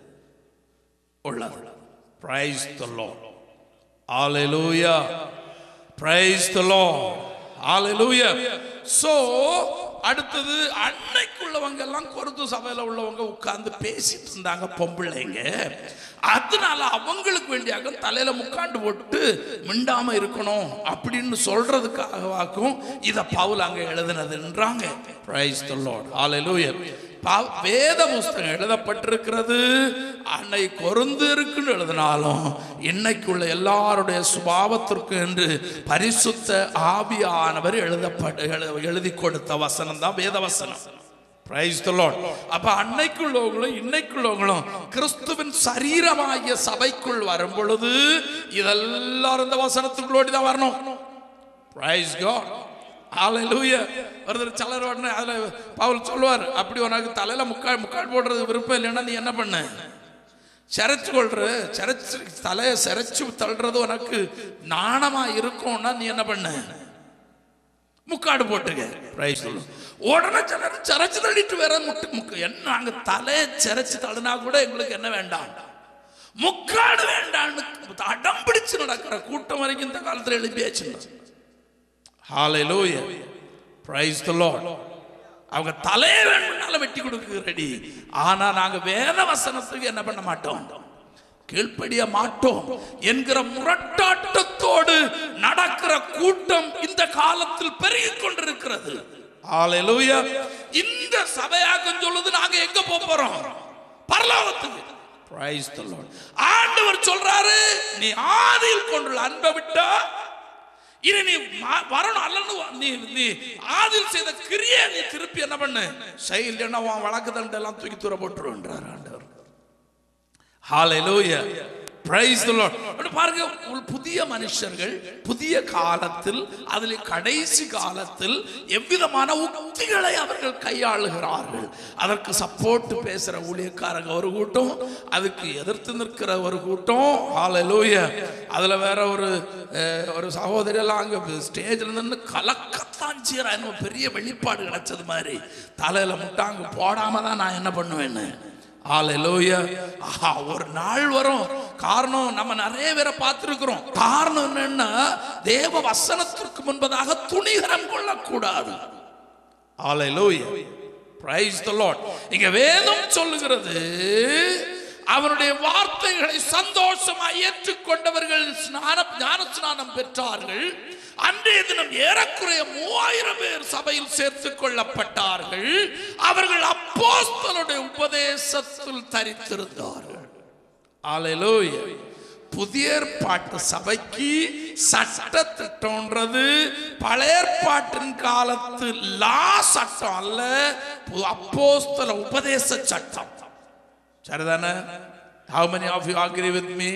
உள்ளது praise the Lord Hallelujah. Praise the Lord. Hallelujah. So அடுத்தது அன்னைக்குள்ளவங்க எல்லாம் கொருத்து சபையில உள்ளவங்க உட்கார்ந்து பேசிட்டு இருந்தாங்க பொம்பளைங்க அதனால அவங்களுக்கு வேண்டியாக தலையில முக்காண்டு போட்டு மிண்டாம இருக்கணும் அப்படின்னு சொல்றதுக்காகவாக்கும் இத பவுல் அங்க எழுதினதுன்றாங்க பிரைஸ் த லார்ட் ஹalleluya பா- வேத புஸ்தகம் எழுதப்பட்டிருக்கிறது அன்னை கொருந்து இருக்குன்னு எழுதினாலும் இன்னைக்குள்ள எல்லாருடைய சுபாவத்திற்கு என்று பரிசுத்த ஆவியானவர் எழுதப்பட்ட எழு- எழுதி கொடுத்த வசனம் தான் வேத வசனம் பிரைஸ் த லார்ட் அப்ப அன்னைக்குள்ளவங்களும் இன்னைக்குள்ளவங்களும் கிறிஸ்துவின் சரீரமாகிய சபைக்குள் வரும் பொழுது இதெல்லாம் இந்த வசனத்துக்குள்ளோடி தான் வரணும் பிரைஸ் காட் ஹalleluya ஒருத்தர் சிலர் உடனே அதுல பவுல் சொல்லுவார் அப்படி உனக்கு தலையில முக்கால் முக்கால் போடுறது விருப்பம் இல்லைன்னா நீ என்ன பண்ண சிரைச்சு கொள்ற சிரைச்சு தலையை சிரைச்சு தள்ளுறது உனக்கு நாணமா இருக்கும்னா நீ என்ன பண்ண முக்காடு போட்டுக்க பிரைஸ் சொல்லு உடனே சிலர் சிரைச்சு தள்ளிட்டு வேற முட்டு முக்கு என்ன நாங்க தலையை சிரைச்சு தள்ளினா கூட எங்களுக்கு என்ன வேண்டாம் முக்காடு வேண்டாம்னு அடம் பிடிச்சு நடக்கிற கூட்டம் வரைக்கும் இந்த காலத்துல எழுப்பியாச்சு ஹalleluya praise the lord அவங்க தலையை வேணும்னால வெட்டி கொடுக்க ரெடி ஆனா நாங்க வேத வசனத்துக்கு என்ன பண்ண மாட்டோம் கீழ்ப்படிய மாட்டோம் என்கிற முரட்டாட்டத்தோடு நடக்கிற கூட்டம் இந்த காலத்தில் பெருகிக் கொண்டிருக்கிறது ஹalleluya இந்த சபையாக்கம் சொல்லுது நாங்க எங்க போப் போறோம் பரலோகத்துக்கு பிரைஸ் தி லார்ட் ஆண்டவர் சொல்றாரு நீ ஆதியில் கொண்டுள்ள அன்பை விட்டா இனி நீ மா- வரணும் அல்லன்னு நீ நீ ஆதில் செய்த கிரியை நீ திருப்பி என்ன பண்ணு செய்யலன்னா உன் வழக்கு தண்டை எல்லாம் தூக்கி தூர போட்டுருன்றார் ஆண்டவர் ஹalleluya Praise the Lord. அப்படி பாருங்க ஒரு புதிய மனுஷர்கள் புதிய காலத்தில் அதில் கடைசி காலத்தில் எவ்விதமான உக்திகளை அவர்கள் கையாளுகிறார்கள் அதற்கு சப்போர்ட் பேசுற ஊழியக்காரங்க ஒரு கூட்டம் அதுக்கு எதிர்த்து நிற்கிற ஒரு கூட்டம் ஹalleluya அதுல வேற ஒரு அஹ், ஒரு சகோதரி எல்லாம் அங்க ஸ்டேஜ்ல நின்று கலக்கத்தான் செய்யறா என்ன பெரிய வெளிப்பாடு கிடைச்சது மாதிரி தலையில முட்டாங்க போடாம தான் நான் என்ன பண்ணுவேன்னு ஹalleluya ஆஹா ஒரு நாள் வரும் காரணம் நம்ம நிறைய பேரை பார்த்திருக்கிறோம் காரணம் என்னன்னா தேவ வசனத்திற்கு முன்பதாக துணிகரம் கொள்ளக்கூடாது ஹalleluya praise the lord இங்க வேதம் சொல்லுகிறது அவருடைய வார்த்தைகளை சந்தோஷமாய் ஏற்றுக்கொண்டவர்கள் ஸ்நானம் ஞான ஸ்நானம் பெற்றார்கள் அன்றைய தினம் ஏறக்குறைய மூவாயிரம் பேர் சபையில் சேர்த்துக் கொள்ளப்பட்டார்கள் அவர்கள் அப்போஸ்தலருடைய உபதேசத்தில் தரித்திருந்தார்கள் ஹalleluya புதிய ஏற்பாட்டு சபைக்கு சட்ட திட்டம்ன்றது பழைய ஏற்பாட்டின் காலத்து லா சட்டம் அல்ல பு- அப்போஸ்தல உபதேச சட்டம் சரிதானே how many of you agree with me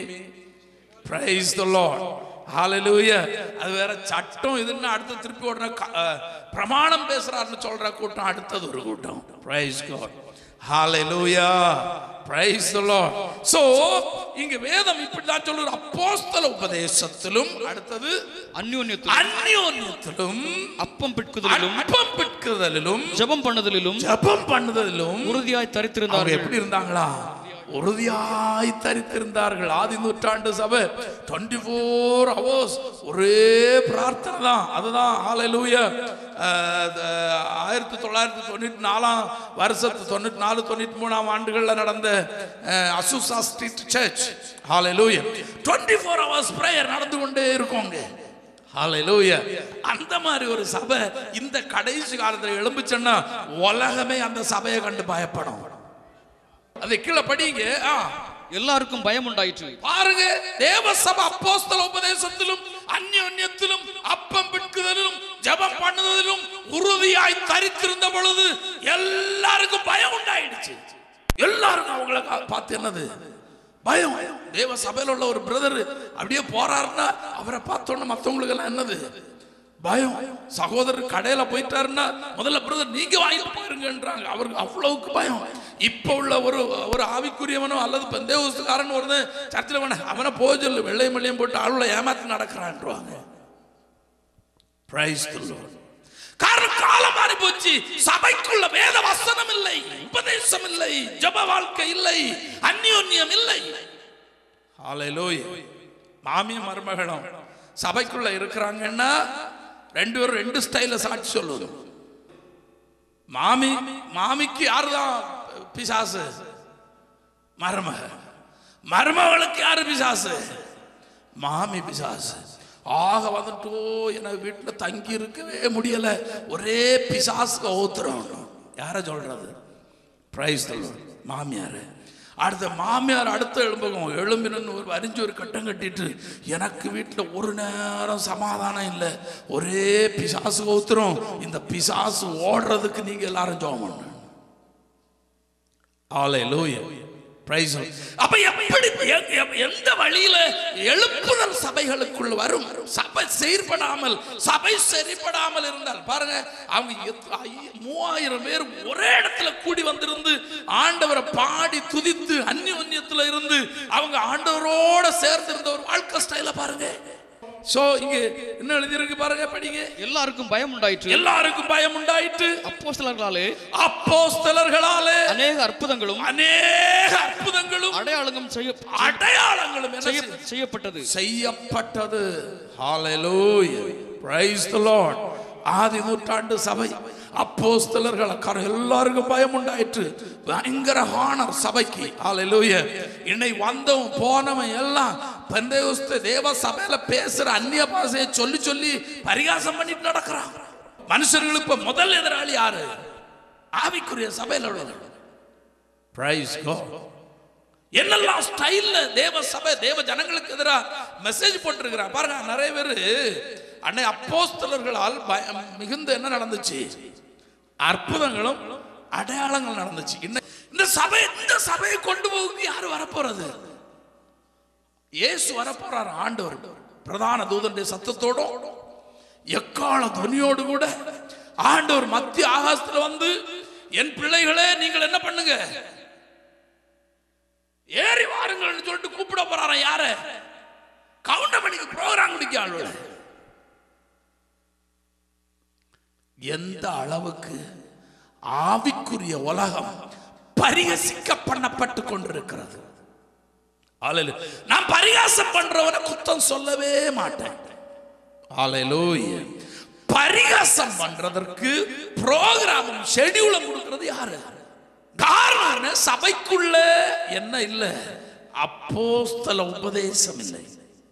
praise the lord hallelujah அது வேற சட்டம் இதுன்னு அடுத்து திருப்பி உடனே க- அஹ், பிரமாணம் பேசுறாருன்னு சொல்ற கூட்டம் அடுத்தது ஒரு கூட்டம் praise god hallelujah praise the lord so இங்க வேதம் இப்படி தான் சொல்லுற அப்போஸ்தல உபதேசத்திலும் அடுத்தது அந்யோன்யத்திலும் அந்யோன்யத்திலும் அப்பம் பிட்குதலிலும் அப்பம் பிட்குதலிலும் ஜெபம் பண்ணுதலிலும் ஜெபம் பண்ணுதலிலும் உறுதியாய் அவங்க தரித்திருந்தார்கள் எப்படி இருந்தாங்களா உறுதியாய் தரித்திருந்தார்கள் ஆதி நூற்றாண்டு சபை டுவெண்ட்டி ஃபோர் ஹவர்ஸ் ஒரே பிரார்த்தனை தான் அதுதான் ஹalleluya அஹ், அஹ், ஆயிரத்தி தொள்ளாயிரத்தி தொண்ணூற்றி நாலாம் வருஷத்து தொண்ணூற்றி நாலு தொண்ணூற்றி மூணாம் ஆண்டுகளில் நடந்த ah, Azusa Street church hallelujah twenty four hours prayer நடந்து கொண்டே இருக்கோங்க ஹalleluya அந்த மாதிரி ஒரு சபை இந்த கடைசி காலத்துல எழும்புச்சுன்னா உலகமே அந்த சபையை கண்டு பயப்படும் அதை கீழே படிங்க ஆ, எல்லாருக்கும் பயம் உண்டாயிற்று பாருங்க தேவ சபை அப்போஸ்தல உபதேசத்திலும் அந்யோன்யத்திலும் அப்பம் பிட்குதலிலும் ஜெபம் பண்ணுதலிலும் உறுதியாய் தரித்திருந்த பொழுது எல்லாருக்கும் பயம் உண்டாயிடுச்சு எல்லாருக்கும் அவங்கள கா- பார்த்து என்னது பயம் தேவ சபையில உள்ள ஒரு பிரதர் அப்படியே போறாருன்னா அவரை பார்த்தோன்னு மத்தவங்களுக்கு எல்லாம் என்னது பயம் சகோதரர் கடையில போயிட்டாருன்னா முதல்ல பிரதர் நீங்க வாங்கிட்டு போயிருங்கன்றாங்க அவருக்கு அவ்வளவுக்கு பயம் இப்ப உள்ள ஒரு ஒரு ஆவிக்குரியவனோ அல்லது பெந்தேவஸ்துக்காரன் ஒரு சர்ச்சில் வேணா அவனை போக சொல்லு வெள்ளை மல்லியம் போட்டு ஆளுல ஏமாத்தி நடக்கிறான்றாங்க Praise the Lord. காரணம் காலம் மாறி போச்சு சபைக்குள்ள வேத வசனம் இல்லை உபதேசம் இல்லை ஜப வாழ்க்கை இல்லை அந்யோன்யம் இல்லை ஹalleluya மாமியும் மருமகளும் சபைக்குள்ள இருக்கிறாங்கன்னா ரெண்டு பேரும் ரெண்டு ஸ்டைல சாட்சி சொல்லுவது மாமி மாமிக்கு யாருதான் பிசாசு மருமக மருமகளுக்கு யாரு பிசாசு மாமி பிசாசு ஆக வந்துட்டோ என வீட்டில் தங்கி இருக்கவே முடியல ஒரே பிசாசுக்கு ஓத்துறோம் யார சொல்றது பிரைஸ் மாமியார் அடுத்த மாமியார் அடுத்த எழும்பகம் எழும்பினு ஒரு அரிஞ்சு ஒரு கட்டம் கட்டிட்டு எனக்கு வீட்டில் ஒரு நேரம் சமாதானம் இல்லை ஒரே பிசாசு ஓத்துறோம் இந்த பிசாசு ஓடுறதுக்கு நீங்க எல்லாரும் ஜோம் பண்ணணும் Hallelujah. Praise the Lord. அப்ப எப்படி எ- எ- எந்த வழியில எழுப்புதல் சபைகளுக்குள் வரும் சபை செயற்படாமல் சபை சரிப்படாமல் இருந்தால் பாருங்க அவங்க எத்- ஐய- மூவாயிரம் பேர் ஒரே இடத்துல கூடி வந்திருந்து ஆண்டவரை பாடி துதித்து அந்நியத்துல இருந்து அவங்க ஆண்டவரோட சேர்ந்து இருந்த ஒரு வாழ்க்கை ஸ்டைல பாருங்க சோ இங்க என்ன எழுதியிருக்கு பாருங்க படிங்க எல்லாருக்கும் பயம் உண்டாயிற்று எல்லாருக்கும் பயம் உண்டாயிட்டு அப்போஸ்தலர்களாலே அப்போஸ்தலர்களாலே அநேக அற்புதங்களும் அநேக அற்புதங்களும் அடையாளங்களும் செய்ய அடையாளங்களும் என்ன செய்ய- செய்ய- செய்யப்பட்டது செய்யப்பட்டது ஹalleluya praise the lord ஆதி நூற்றாண்டு சபை அப்போஸ்தலர்கள் அக்கார எல்லாருக்கும் பயம் உண்டாயிற்று பயங்கர ஹானர் சபைக்கு ஹalleluya இன்னை வந்தவன் போனவன் எல்லாம் பெந்தேகோஸ்து தேவ சபையில பேசுற அந்நிய பாஷையை சொல்லி சொல்லி பரிகாசம் பண்ணிட்டு நடக்கிறான் மனுஷர்களுக்கு இப்ப முதல் எதிராளி யாரு ஆவிக்குரிய சபையில உள்ளவர்கள் பிரைஸ் God என்னெல்லாம் ஸ்டைல்ல தேவ சபை தேவ ஜனங்களுக்கு எதிராக மெசேஜ் போட்டிருக்கிறான் பாருங்க நிறைய பேர் அன்னை அப்போஸ்தலர்களால் பயம் மிகுந்த என்ன நடந்துச்சு அற்புதங்களும் அடையாளங்கள் நடந்துச்சு இன்ன- இந்த சபை இந்த சபையை கொண்டு போக யார் வரப்போறது இயேசு வரப்போறார் ஆண்டவர் பிரதான தூதனுடைய சத்தத்தோடும் எக்கால துணியோடு கூட ஆண்டவர் மத்திய ஆகாசத்துல வந்து என் பிள்ளைகளே நீங்கள் என்ன பண்ணுங்க ஏறி வாருங்கள்னு சொல்லிட்டு கூப்பிட போறாராம் யார கவுண்டமணிக்கு ப்ரோக்ராம் முடிக்க ஆளுல எந்த அளவுக்கு ஆவிக்குரிய உலகம் பரிகசிக்க பண்ணப்பட்டு கொண்டிருக்கிறது ஆலையில நான் பரிகாசம் பண்றவனை குத்தம் சொல்லவே மாட்டேன் ஆலையிலூய பரிகாசம் பண்றதற்கு புரோகிராமும் ஷெட்யூலும் கொடுக்கிறது யாரு காரணம் என்ன? சபைக்குள்ள என்ன இல்ல அப்போஸ்தல உபதேசம் இல்லை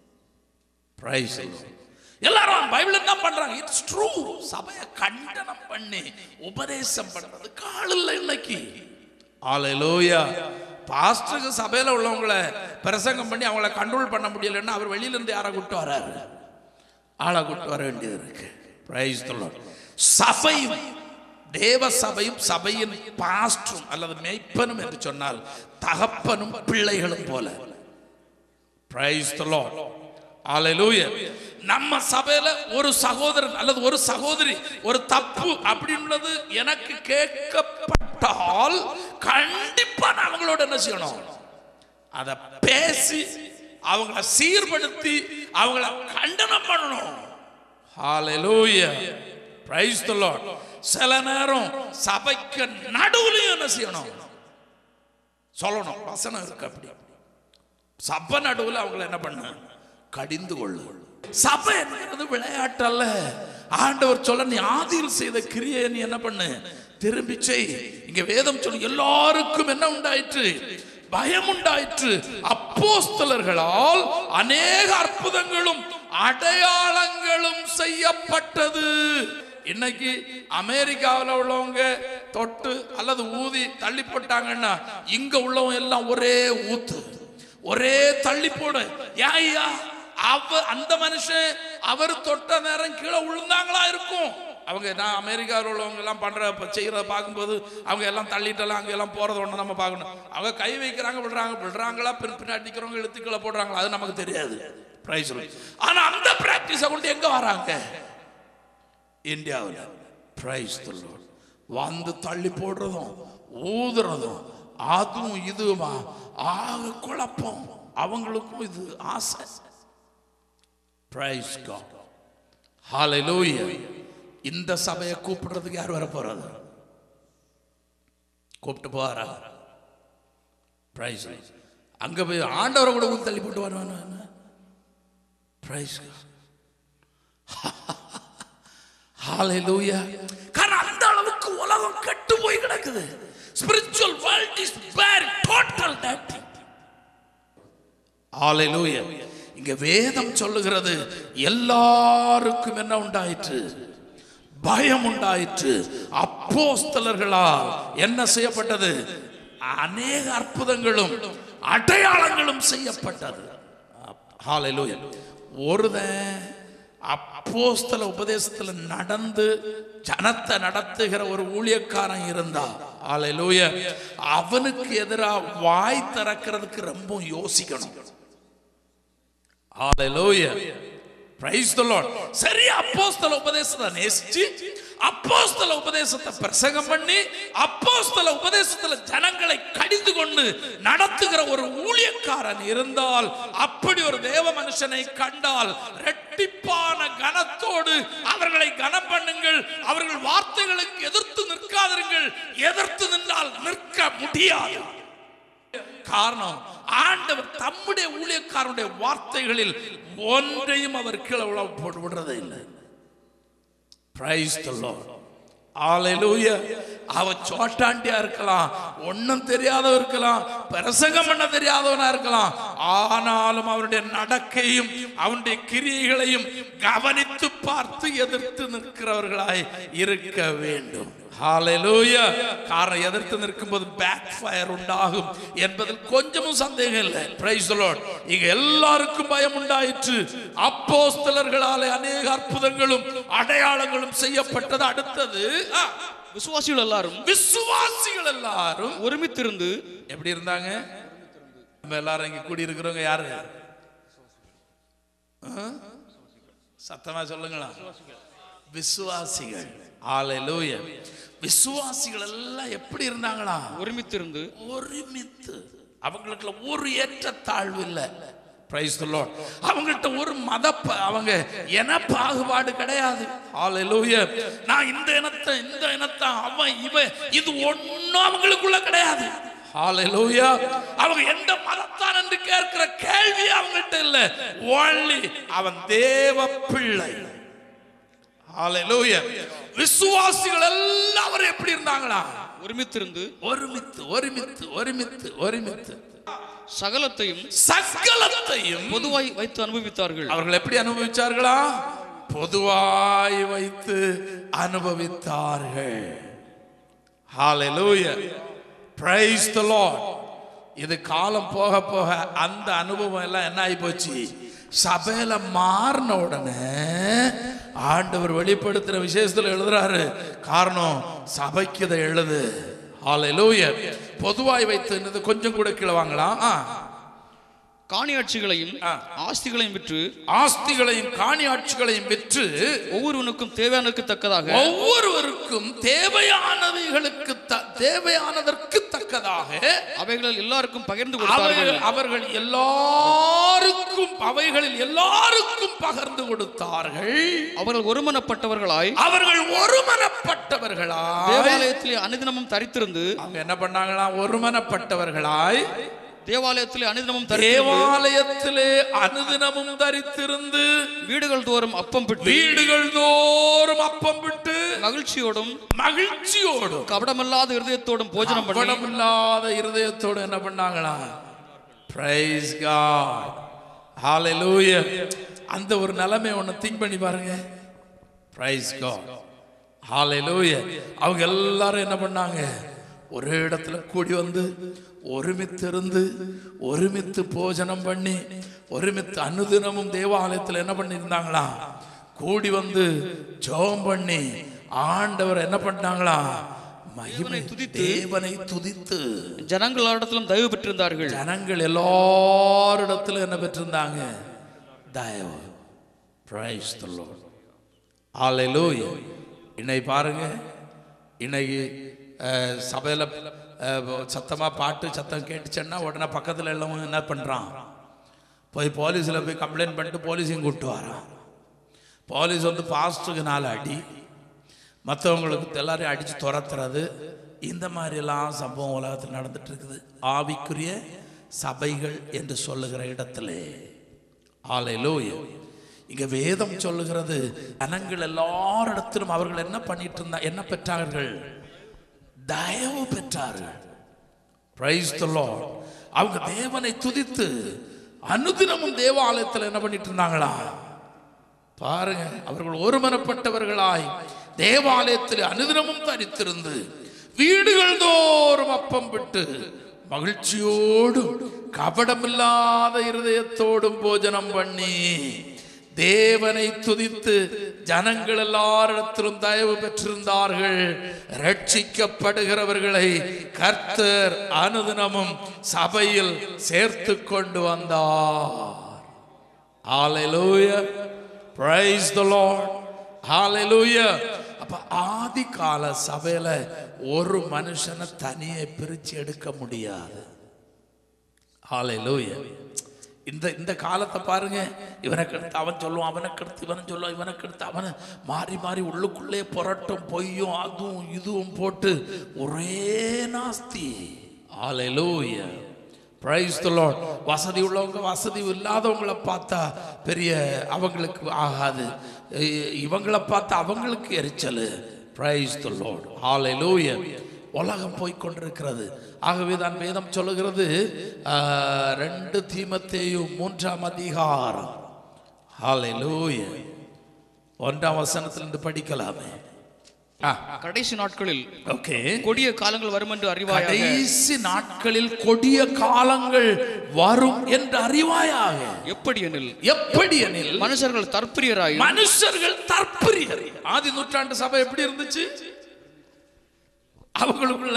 Praise the Lord. எல்லாரும் பைபிள் என்ன பண்றாங்க இட்ஸ் ட்ரூ சபையை கண்டனம் பண்ணி உபதேசம் பண்றது கால் இல்லை இன்னைக்கு ஆலையிலோயா பாஸ்டருக்கு சபையில உள்ளவங்கள பிரசங்கம் பண்ணி அவங்கள கண்ட்ரோல் பண்ண முடியலன்னா அவர் வெளியில இருந்து யாரை கூட்டு வராரு ஆளை கூட்டு வர வேண்டியது இருக்கு பிரைஸ் சபையும் தேவ சபையும் சபையின் பாஸ்டரும் அல்லது மேய்ப்பனும் என்று சொன்னால் தகப்பனும் பிள்ளைகளும் போல பிரைஸ் த லார்ட் ஹalleluya நம்ம சபையில ஒரு சகோதரன் அல்லது ஒரு சகோதரி ஒரு தப்பு அப்படின்றது எனக்கு கேட்கப்பட்டால் கண்டிப்பா நான் அவங்களோட என்ன செய்யணும் அதை பேசி அவங்கள சீர்படுத்தி அவங்கள கண்டனம் பண்ணணும் ஹalleluya praise the lord சில நேரம் சபைக்கு நடுவுலயும் என்ன செய்யணும் சொல்லணும் வசனம் இருக்கு அப்படி சபை நடுவுல அவங்கள என்ன பண்ண கடிந்து கொள்ளு சபை என்கிறது விளையாட்டு அல்ல ஆண்டவர் சொல்ல நீ ஆதியில் செய்த கிரியை நீ என்ன பண்ணு திரும்பி செய் இங்க வேதம் சொல்லு எல்லாருக்கும் என்ன உண்டாயிற்று பயம் உண்டாயிற்று அப்போஸ்தலர்களால் அநேக அற்புதங்களும் அடையாளங்களும் செய்யப்பட்டது இன்னைக்கு அமெரிக்காவில் உள்ளவங்க தொட்டு அல்லது ஊதி தள்ளி போட்டாங்கன்னா இங்க உள்ளவங்க எல்லாம் ஒரே ஊத்து ஒரே தள்ளி போடு ஏன் ஐயா அவ அந்த மனுஷன் அவர் தொட்ட நேரம் கீழே விழுந்தாங்களா இருக்கும் அவங்க நான் அமெரிக்காவில் உள்ளவங்க எல்லாம் பண்ற இப்ப செய்யறத பார்க்கும்போது அவங்க எல்லாம் தள்ளிட்டெல்லாம் அங்க எல்லாம் போறது ஒன்று நம்ம பார்க்கணும் அவங்க கை வைக்கிறாங்க விடுறாங்க விடுறாங்களா பின் பின்னாடி நிற்கிறவங்க இழுத்துக்களை போடுறாங்களா அது நமக்கு தெரியாது பிரைஸ் ஆனா அந்த பிராக்டிஸை கொண்டு எங்க வராங்க இந்தியாவில் பிரைஸ் வந்து தள்ளி போடுறதும் ஊதுறதும் அதுவும் இதுவுமா ஆக குழப்பம் அவங்களுக்கும் இது ஆசை பிரைஸ் காட் ஹalleluya இந்த சபையை கூப்பிடுறதுக்கு யார் வர போறது கூப்பிட்டு போறாரா பிரைஸ் அங்க போய் ஆண்டவரை கூட ஊத்தி தள்ளி போட்டு வருவானு பிரைஸ் ஹalleluya காரணம் அந்த அளவுக்கு உலகம் கெட்டு போய் கிடக்குது spiritual world is where total dead hallelujah இங்க வேதம் சொல்லுகிறது எல்லாருக்கும் என்ன உண்டாயிற்று பயம் உண்டாயிற்று அப்போஸ்தலர்களால் என்ன செய்யப்பட்டது அநேக அற்புதங்களும் அடையாளங்களும் செய்யப்பட்டது ஹalleluya ஒருதன் அப்போஸ்தல உபதேசத்துல நடந்து ஜனத்தை நடத்துகிற ஒரு ஊழியக்காரன் இருந்தா ஹalleluya அவனுக்கு எதிராக வாய் திறக்கிறதுக்கு ரொம்ப யோசிக்கணும் ஹalleluya பிரைஸ் தி லார்ட் சரி அப்போஸ்தல உபதேசத்தை நேசிச்சு அப்போஸ்தல உபதேசத்தை பிரசங்கம் பண்ணி அப்போஸ்தல உபதேசத்துல ஜனங்களை கடிந்து கொண்டு நடத்துகிற ஒரு ஊழியக்காரன் இருந்தால் அப்படி ஒரு தேவ மனுஷனை கண்டால் ரெட்டிப்பான கனத்தோடு அவர்களை கனம் பண்ணுங்கள் அவர்கள் வார்த்தைகளுக்கு எதிர்த்து நிற்காதிருங்கள் எதிர்த்து நின்றால் நிற்க முடியாது காரணம் ஆண்டவர் தம்முடைய ஊழியக்காரனுடைய வார்த்தைகளில் ஒன்றையும் அவர் கீழே உழ போட்டு விடுறதே இல்லை பிரைஸ் தி லார்ட் ஹalleluya அவ சோட்டாண்டியா இருக்கலாம் ஒண்ணும் தெரியாதவ இருக்கலாம் பிரசங்கம் பண்ண தெரியாதவனா இருக்கலாம் ஆனாலும் அவருடைய நடக்கையும் அவனுடைய கிரியைகளையும் கவனித்து பார்த்து எதிர்த்து நிற்கிறவர்களாய் இருக்க வேண்டும் ஹalleluya காரணம் எதிர்த்து நிற்கும்போது பேக் ஃபயர் உண்டாகும் என்பதில் கொஞ்சமும் சந்தேகம் இல்லை பிரைஸ் தி லார்ட் இங்க எல்லாருக்கும் பயம் உண்டாயிற்று அப்போஸ்தலர்களாலே அநேக அற்புதங்களும் அடையாளங்களும் செய்யப்பட்டது அடுத்தது ஆ, விசுவாசிகள் எல்லாரும் விசுவாசிகள் எல்லாரும் ஒருமித்திருந்து எப்படி இருந்தாங்க நம்ம எல்லாரும் இங்க கூடி இருக்கிறவங்க யாரு ஆ? சத்தமா சொல்லுங்களா விசுவாசிகள் ஹalleluya விசுவாசிகள் எல்லாம் எப்படி இருந்தாங்களா ஒருமித்திருந்து ஒருமித்து அவங்களுக்குள்ள ஒரு ஏற்றத்தாழ்வு இல்லை பிரைஸ் அவங்கள்ட்ட ஒரு மத ப- அவங்க என பாகுபாடு கிடையாது ஹalleluya நான் இந்த இனத்தை இந்த இனத்தை அவன் இவன் இது ஒண்ணும் அவங்களுக்குள்ள கிடையாது ஹalleluya அவங்க எந்த மதத்தான் என்று கேட்கிற கேள்வி அவங்கள்ட்ட இல்ல only அவன் தேவ பிள்ளை ஹalleluya விசுவாசிகள் எல்லாரும் எப்படி இருந்தாங்களா ஒருமித்திருந்து ஒருமித்து ஒருமித்து ஒருமித்து ஒருமித்து சகலத்தையும் சகலத்தையும் பொதுவாய் வைத்து அனுபவித்தார்கள் அவர்கள் எப்படி அனுபவிச்சார்களா பொதுவாய் வைத்து அனுபவித்தார்கள் ஹalleluya praise the lord இது காலம் போக போக அந்த அனுபவம் எல்லாம் என்ன ஆகி போச்சு சபையில மாறின உடனே ஆண்டவர் வெளிப்படுத்துற விசேஷத்துல எழுதுறாரு காரணம் சபைக்கு இதை எழுது ஹalleluya பொதுவாய் வைத்து என்னது கொஞ்சம் கூட கீழே வாங்கலாம் ஆ. காணியாட்சிகளையும் ஆ. ஆஸ்திகளையும் விற்று ஆஸ்திகளையும் காணியாட்சிகளையும் விற்று ஒவ்வொருவனுக்கும் தேவையானதற்கு தக்கதாக ஒவ்வொருவருக்கும் தேவையானவைகளுக்கு த- தேவையானதற்கு தக்கதாக அவைகளில் எல்லாருக்கும் பகிர்ந்து கொடுத்தார்கள் அவர்கள் அவர்கள் எல்லாருக்கும் அவைகளில் எல்லாருக்கும் பகிர்ந்து கொடுத்தார்கள் அவர்கள் ஒருமனப்பட்டவர்களாய் அவர்கள் ஒருமனப்பட்டவர்களா தேவாலயத்திலே அனுதினமும் தரித்திருந்து அவங்க என்ன பண்ணாங்களா ஒருமனப்பட்டவர்களாய் தேவாலயத்திலே அனுதினமும் தரித்திருந்து தேவாலயத்திலே அனுதினமும் தரித்திருந்து வீடுகள் தோறும் அப்பம் பிட்டு வீடுகள் தோறும் அப்பம் விட்டு மகிழ்ச்சியோடும் மகிழ்ச்சியோடும் கபடமில்லாத இருதயத்தோடும் போஜனம் பண்ணி இல்லாத இருதயத்தோடு என்ன பண்ணாங்களா பிரைஸ் காட் ஹalleluya அந்த ஒரு நிலைமை ஒன்று திங்க் பண்ணி பாருங்க பிரைஸ் காட் ஹalleluya அவங்க எல்லாரும் என்ன பண்ணாங்க ஒரே இடத்துல கூடி வந்து ஒருமித்து இருந்து ஒருமித்து போஜனம் பண்ணி ஒருமித்து அனுதினமும் தேவாலயத்தில் என்ன பண்ணியிருந்தாங்களா கூடி வந்து ஜெபம் பண்ணி ஆண்டவர் என்ன பண்ணாங்களா மகிமை துதித்து, தேவனை துதித்து ஜனங்களிடத்திலும் தயவு பெற்றிருந்தார்கள் ஜனங்கள் எல்லாரிடத்திலும் என்ன பெற்றிருந்தாங்க தயவு பிரைஸ் த லார்ட் ஹalleluya இன்னைக்கு பாருங்க இன்னைக்கு அஹ், சபையில அஹ், சத்தமா பாட்டு சத்தம் கேட்டுச்சேன்னா உடனே பக்கத்துல எல்லாம் என்ன பண்றான் போய் போலீஸில் போய் கம்ப்ளைண்ட் பண்ணிட்டு போலீஸையும் கூப்பிட்டு வரான் போலீஸ் வந்து பாஸ்ட்டுக்கு நாலு அடி மற்றவங்களுக்கு எல்லாரையும் அடித்து துரத்துறது இந்த மாதிரியெல்லாம் சம்பவம் உலகத்தில் நடந்துட்டு இருக்குது ஆவிக்குரிய சபைகள் என்று சொல்லுகிற இடத்திலே ஆலையிலோய இங்க வேதம் சொல்லுகிறது ஜனங்கள் எல்லாரிடத்திலும் அவர்கள் என்ன பண்ணிட்டு இருந்தா என்ன பெற்றார்கள் தயவு பெற்றார்கள் பிரைஸ் த லார்ட் அவங்க தேவனை துதித்து அனுதினமும் தேவாலயத்தில் என்ன பண்ணிட்டு இருந்தாங்களா பாருங்க அவர்கள் ஒருமனப்பட்டவர்களாய் தேவாலயத்தில் அனுதினமும் தரித்திருந்து வீடுகள் தோறும் அப்பம் விட்டு மகிழ்ச்சியோடும் கபடமில்லாத இருதயத்தோடும் போஜனம் பண்ணி தேவனை துதித்து ஜனங்கள் எல்லாரிடத்திலும் தயவு பெற்றிருந்தார்கள் ரட்சிக்கப்படுகிறவர்களை கர்த்தர் அனுதினமும் சபையில் சேர்த்து கொண்டு வந்தார் Hallelujah. Praise the Lord. Hallelujah. அப்ப ஆதி கால சபையில ஒரு மனுஷனை தனியே பிரிச்சு எடுக்க முடியாது Hallelujah. இந்த இந்த காலத்தை பாருங்க இவனுக்கு எடுத்து அவன் சொல்லுவான் அவனுக்கு எடுத்து இவனை சொல்லுவான் இவனுக்கு எடுத்து அவனை மாறி மாறி உள்ளுக்குள்ளே புரட்டும் பொய்யும் அதுவும் இதுவும் போட்டு ஒரே நாஸ்தி Hallelujah. பிரைஸ் த லார்ட் வசதி உள்ளவங்க வசதி இல்லாதவங்கள பார்த்தா பெரிய அவங்களுக்கு ஆகாது இ- இவங்கள பார்த்தா அவங்களுக்கு எரிச்சல் பிரைஸ் த லார்ட் ஹalleluya உலகம் போய் கொண்டிருக்கிறது ஆகவே தான் வேதம் சொல்லுகிறது ஆ, ரெண்டு தீமத்தேயும் மூன்றாம் அதிகாரம் ஹalleluya ஒன்றாம் வசனத்திலிருந்து படிக்கலாமே கடைசி நாட்களில் ஓகே கொடிய காலங்கள் வரும் என்று அறிவாயாக கடைசி நாட்களில் கொடிய காலங்கள் வரும் என்று அறிவாயாக எப்படி எனில் எப்படி எனில் மனுஷர்கள் தற்பிரியராயும் மனுஷர்கள் தற்பிரியர் ஆதி நூற்றாண்டு சபை எப்படி இருந்துச்சு அவங்களுக்குள்ள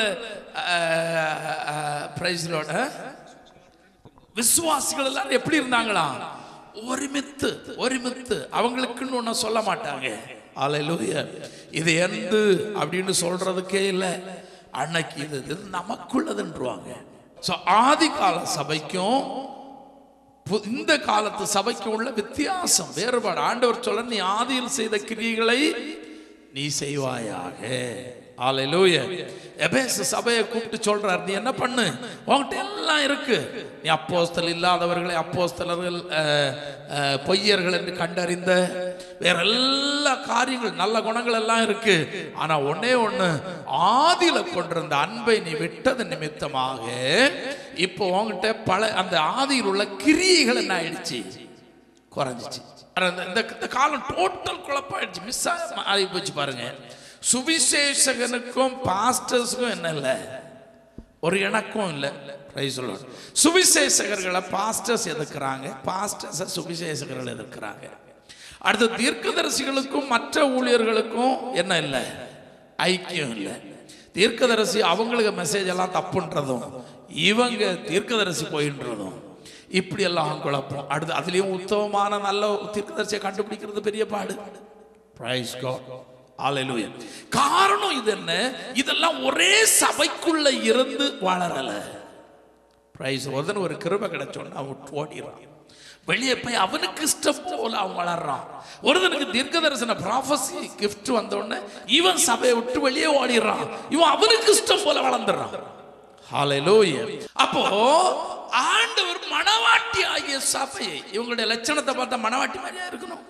பிரைஸ்லோட விசுவாசிகள் எல்லாரும் எப்படி இருந்தாங்களா ஒருமித்து ஒருமித்து அவங்களுக்குன்னு ஒன்றும் சொல்ல மாட்டாங்க அல்லேலூயா இது எந்து அப்படின்னு சொல்றதுக்கே இல்லை அன்னைக்கு இது இது நமக்குள்ளதுன்றுவாங்க ஸோ ஆதி கால சபைக்கும் பு- இந்த காலத்து சபைக்கு உள்ள வித்தியாசம் வேறுபாடு ஆண்டவர் சொல்ல நீ ஆதியில் செய்த கிரியைகளை நீ செய்வாயாக ஆலையிலூய எபேசு சபையை கூப்பிட்டு சொல்றார் நீ என்ன பண்ணு உன்கிட்ட எல்லாம் இருக்கு நீ அப்போஸ்தல் இல்லாதவர்களை அப்போஸ்தலர்கள் அஹ், அஹ், பொய்யர்கள் என்று கண்டறிந்த வேற எல்லா காரியங்கள் நல்ல குணங்கள் எல்லாம் இருக்கு ஆனா ஒண்ணே ஒண்ணு ஆதியில கொண்டிருந்த அன்பை நீ விட்டது நிமித்தமாக இப்போ உன்கிட்ட பல அந்த ஆதியில் உள்ள கிரியைகள் என்ன ஆயிடுச்சு குறைஞ்சிச்சு ஆனா இந்த- இந்த இந்த காலம் டோட்டல் குழப்பாயிடுச்சு மிஸ் ஆகி போச்சு பாருங்க சுவிசேஷகனுக்கும் பாஸ்டர்ஸுக்கும் என்ன இல்லை ஒரு இணக்கம் இல்லை பிரைஸ் லார்ட். சுவிசேஷகர்களை பாஸ்டர்ஸ் எதிர்க்கிறாங்க பாஸ்டர்ஸை சுவிசேஷகர்கள் எதிர்க்கிறாங்க அடுத்து தீர்க்கதரிசிகளுக்கும் மற்ற ஊழியர்களுக்கும் என்ன இல்லை ஐக்கியம் இல்லை தீர்க்கதரிசி அவங்களுக்கு மெசேஜ் எல்லாம் தப்புன்றதும் இவங்க தீர்க்கதரிசி போயின்றதும் இப்படி எல்லாம் குழப்பம் அடுத்து அதுலயும் உத்தமமான நல்ல தீர்க்கதரிசியை கண்டுபிடிக்கிறது பெரிய பாடு பிரைஸ் காட் Hallelujah. காரணம் இது என்ன இதெல்லாம் ஒரே சபைக்குள்ள இருந்து வளரல பிரைஸ் ஒருத்தன் ஒரு கிருபை கிடைச்சோன்னா அவன் ஓடிடுறான் வெளியே போய் அவனுக்கு இஷ்டம் போல அவன் வளர்றான் ஒருத்தனுக்கு தீர்க்க தரிசன ப்ராஃபஸி கிஃப்ட் வந்த உடனே இவன் சபையை விட்டு வெளியே ஓடிடுறான் இவன் அவனுக்கு இஷ்டம் போல வளர்ந்துடுறான் Hallelujah. அப்போ ஆண்டவர் மணவாட்டி ஆகிய சபையை இவங்களுடைய லட்சணத்தை பார்த்தா மணவாட்டி மாதிரியா இருக்கணும்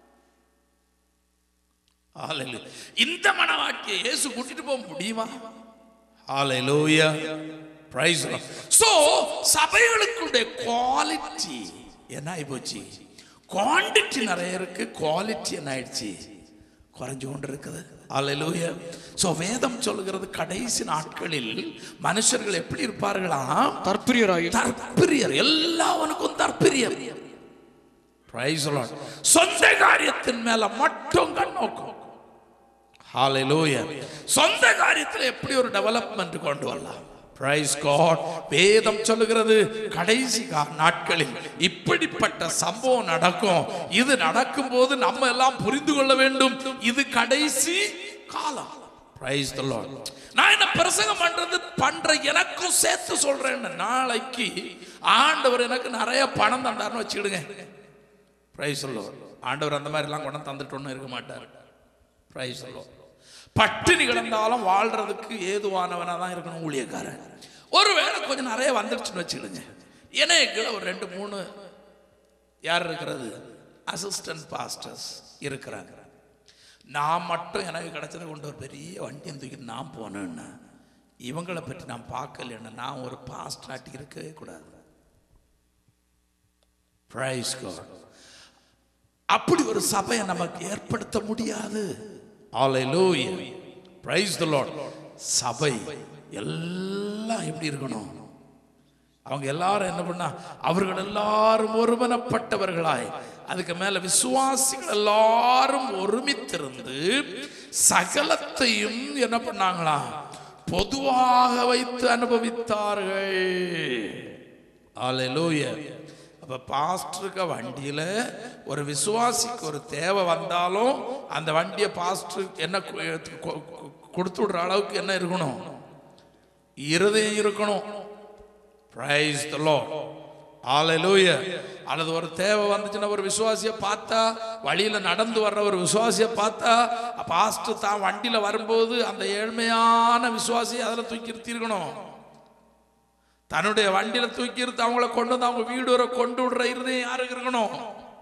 Hallelujah. இந்த மணவாட்டியை இயேசு கூட்டிட்டு போக முடியுமா Hallelujah. Praise the Lord. So சபைகளுக்குடைய குவாலிட்டி என்ன ஆகி போச்சு குவாண்டிட்டி நிறைய இருக்கு குவாலிட்டி என்ன ஆயிடுச்சு குறைஞ்சு கொண்டு இருக்குது Hallelujah. So வேதம் சொல்லுகிறது கடைசி நாட்களில் மனுஷர்கள் எப்படி இருப்பார்களாம் தற்பிரியராயும் தற்பிரியர் எல்லாவனுக்கும் தற்பிரியர் Praise the Lord. சொந்த காரியத்தின் மேல மட்டும் கண்ணோக்கம் Hallelujah. சொந்த காரியத்தில் எப்படி ஒரு டெவலப்மெண்ட் கொண்டு வரலாம் பிரைஸ் காட் வேதம் சொல்லுகிறது கடைசி கா- நாட்களில் இப்படிப்பட்ட சம்பவம் நடக்கும் இது நடக்கும்போது நம்ம எல்லாம் புரிந்து கொள்ள வேண்டும் இது கடைசி காலம் பிரைஸ் தி லார்ட் நான் என்ன பிரசங்கம் பண்றது பண்ற எனக்கும் சேர்த்து சொல்றேன் நாளைக்கு ஆண்டவர் எனக்கு நிறைய பணம் தந்தாருன்னு வச்சுக்கிடுங்க பிரைஸ் லார்ட் ஆண்டவர் அந்த மாதிரி எல்லாம் கொண்டு தந்துட்டோன்னு இருக்க மாட்டார் பிரைஸ் லார்ட் பட்டினி கிடந்தாலும் வாழ்றதுக்கு ஏதுவானவனா தான் இருக்கணும் ஊழியக்காரன் ஒருவேளை கொஞ்சம் நிறைய வந்துடுச்சுன்னு வச்சுக்கிடுங்க எனக்கு ஒரு ரெண்டு மூணு யார் இருக்கிறது அசிஸ்டன்ட் பாஸ்டர்ஸ் இருக்கிறாங்க நான் மட்டும் எனக்கு கிடைச்சதை கொண்டு ஒரு பெரிய வண்டியை தூக்கிட்டு நான் போனேன்னா இவங்களை பற்றி நான் பார்க்கலன்னா நான் ஒரு பாஸ்டாட்டி இருக்கவே கூடாது பிரைஸ் God அப்படி ஒரு சபையை நமக்கு ஏற்படுத்த முடியாது Hallelujah. Praise the Lord. சபை எல்லாம் எப்படி இருக்கணும் அவங்க எல்லாரும் என்ன பண்ணா அவர்கள் எல்லாரும் ஒருமனப்பட்டவர்களாய் அதுக்கு மேல விசுவாசிகள் எல்லாரும் ஒருமித்திருந்து சகலத்தையும் என்ன பண்ணாங்களா பொதுவாக வைத்து அனுபவித்தார்கள் Hallelujah. அப்ப பாஸ்டருக்கு வண்டியில ஒரு விசுவாசிக்கு ஒரு தேவை வந்தாலும் அந்த வண்டியை பாஸ்டர் என்ன கு- கு- கு- கொடுத்து விடுற அளவுக்கு என்ன இருக்கணும் இருதயம் இருக்கணும் பிரைஸ் த லார்ட் ஹalleluya அல்லது ஒரு தேவை வந்துச்சுன்னா ஒரு விசுவாசியை பார்த்தா வழியில நடந்து வர்ற ஒரு விசுவாசியை பார்த்தா பாஸ்டர் தான் வண்டியில வரும்போது அந்த ஏழ்மையான விசுவாசியை அதில் தூக்கி நிறுத்தியிருக்கணும் தன்னுடைய வண்டியில தூக்கி இருத்து அவங்கள கொண்டு வந்து அவங்க வீடு வரை கொண்டு விடுற இருதயம் யாருக்கு இருக்கணும்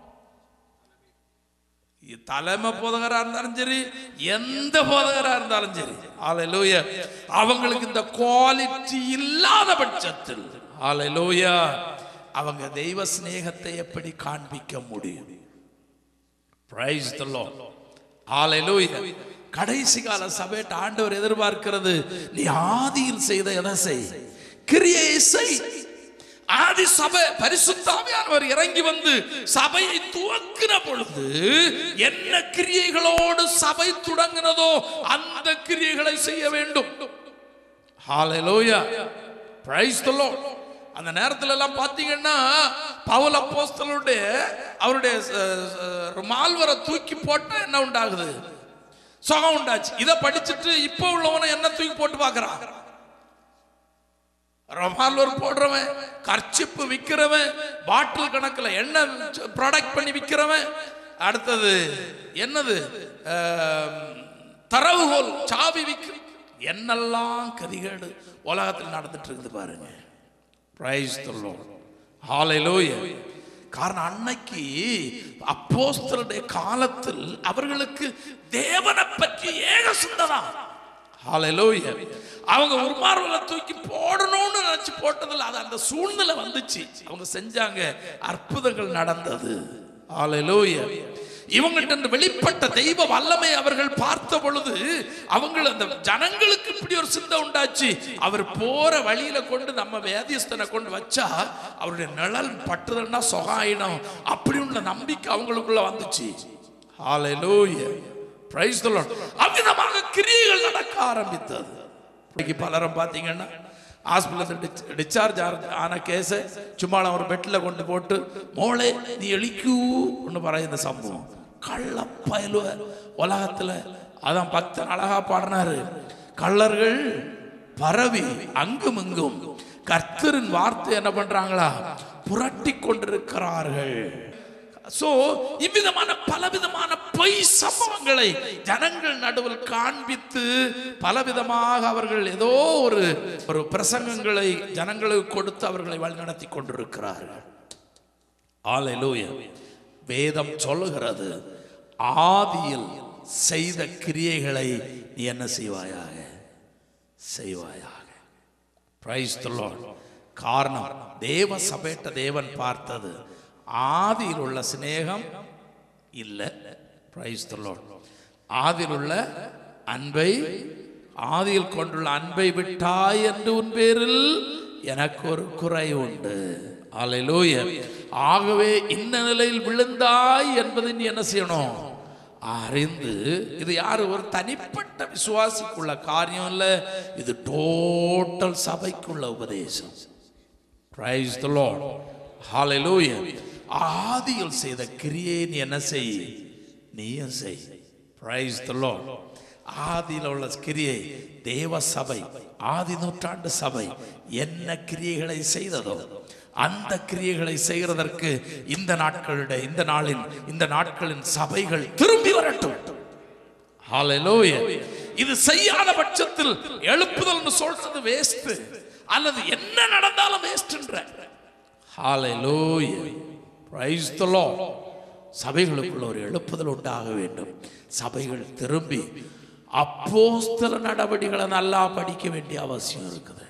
இ- தலைமை போதகரா இருந்தாலும் சரி எந்த போதகரா இருந்தாலும் சரி ஹalleluya அவங்களுக்கு இந்த குவாலிட்டி இல்லாத பட்சத்தில் ஹalleluya அவங்க தெய்வ சிநேகத்தை எப்படி காண்பிக்க முடியும் பிரைஸ் தி லார்ட் ஹalleluya கடைசி கால சபையிட்ட ஆண்டவர் எதிர்பார்க்கிறது நீ ஆதியில் செய்த எதை செய் கிரியை செய் ஆதி சபை பரிசுத்தாவியானவர் இறங்கி வந்து சபையை துவக்கின பொழுது என்ன கிரியைகளோடு சபை தொடங்கினதோ அந்த கிரியைகளை செய்ய வேண்டும் ஹalleluya praise the lord அந்த நேரத்துல எல்லாம் பாத்தீங்கன்னா பவுல் அப்போஸ்தலருடைய அவருடைய அஹ், அஹ், ருமால்வரை தூக்கி போட்டா என்ன உண்டாகுது சுகம் உண்டாச்சு இதை படிச்சுட்டு இப்போ உள்ளவனை என்ன தூக்கி போட்டு பார்க்கறான் ருமால்வர் போடுறவன் கர்ச்சிப்பு விற்கிறவன் பாட்டில் கணக்கில் எண்ணெய் ப்ராடக்ட் பண்ணி விற்கிறவன் அடுத்தது என்னது ஆம், தரவுகோல் சாவி விற்கும் என்னெல்லாம் கதிகேடு உலகத்தில் நடந்துட்டு இருக்குது பாருங்க பிரைஸ் ஹalleluya காரணம் அன்னைக்கு அப்போஸ்தலருடைய காலத்தில் அவர்களுக்கு தேவனை பற்றி ஏக சிந்ததான் ஹalleluya அவங்க ஒரு மார்வல தூக்கி போடணும்னு நினைச்சு போட்டதில்ல அது அந்த சூழ்நிலை வந்துச்சு அவங்க செஞ்சாங்க அற்புதங்கள் நடந்தது ஹalleluya இவங்கள்ட்ட இந்த வெளிப்பட்ட தெய்வ வல்லமை அவர்கள் பார்த்த பொழுது அவங்க அந்த ஜனங்களுக்கு இப்படி ஒரு சிந்தை உண்டாச்சு அவர் போற வழியில கொண்டு நம்ம வேதியஸ்தனை கொண்டு வச்சா அவருடைய நிழல் பட்டுதல்னா சொகாயிடும் அப்படி உள்ள நம்பிக்கை அவங்களுக்குள்ள வந்துச்சு ஹalleluya பிரைஸ் தி லார்ட் அவ்விதமாக கிரியைகள் நடக்க ஆரம்பித்தது இன்னைக்கு பலரும் பார்த்தீங்கன்னா ஹாஸ்பிட்டல் டிஸ்சார்ஜ் ஆன கேஸை சும்மா ஒரு பெட்டில் கொண்டு போட்டு மோளே நீ எழிக்கூ ஒன்று പറയുന്ന സംഭവം கள்ளப்பயலுவ உலகத்தில் அதான் பக்தன் அழகா பாடினாரு கள்ளர்கள் பரவி அங்கும் இங்கும் கர்த்தரின் வார்த்தை என்ன பண்றாங்களா புரட்டி கொண்டிருக்கிறார்கள் சோ இவ்விதமான பலவிதமான பொய் சம்பவங்களை ஜனங்கள் நடுவில் காண்பித்து பலவிதமாக அவர்கள் ஏதோ ஒரு ஒரு பிரசங்கங்களை ஜனங்களுக்கு கொடுத்து அவர்களை வழிநடத்தி கொண்டிருக்கிறார்கள் ஆலையிலூய வேதம் சொல்லுகிறது ஆதியில் செய்த கிரியைகளை நீ என்ன செய்வாயாக செய்வாயாக பிரைஸ் காரணம் தேவ சபைட்ட தேவன் பார்த்தது ஆதியில் உள்ள சிநேகம் இல்லை பிரைஸ் ஆதியில் உள்ள அன்பை ஆதியில் கொண்டுள்ள அன்பை விட்டாய் என்று உன் பேரில் எனக்கு ஒரு குறை உண்டு அல்லேலூயா ஆகவே இந்த நிலையில் விழுந்தாய் என்பதை நீ என்ன செய்யணும் அறிந்து இது யாரு ஒரு தனிப்பட்ட விசுவாசிக்குள்ள காரியம் இல்ல இது டோட்டல் சபைக்குள்ள உபதேசம் பிரைஸ் தி லார்ட் ஹalleluya ஆதியில் செய்த கிரியை நீ என்ன செய் நீயும் செய் பிரைஸ் தி லார்ட் ஆதியில் உள்ள கிரியை தேவ சபை ஆதி நூற்றாண்டு சபை என்ன கிரியைகளை செய்ததோ அந்த கிரியைகளை செய்கிறதற்கு இந்த நாட்களுடைய இந்த நாளில் இந்த நாட்களின் சபைகள் திரும்பி வரட்டும் ஹalleluya இது செய்யாத பட்சத்தில் எழுப்புதல்னு சொல்றது வேஸ்ட் அல்லது என்ன நடந்தாலும் வேஸ்ட்ன்ற ஹalleluya praise the lord சபைகளுக்குள்ள ஒரு எழுப்புதல் உண்டாக வேண்டும் சபைகள் திரும்பி அப்போஸ்தல நடவடிக்கைகளை நல்லா படிக்க வேண்டிய அவசியம் இருக்குது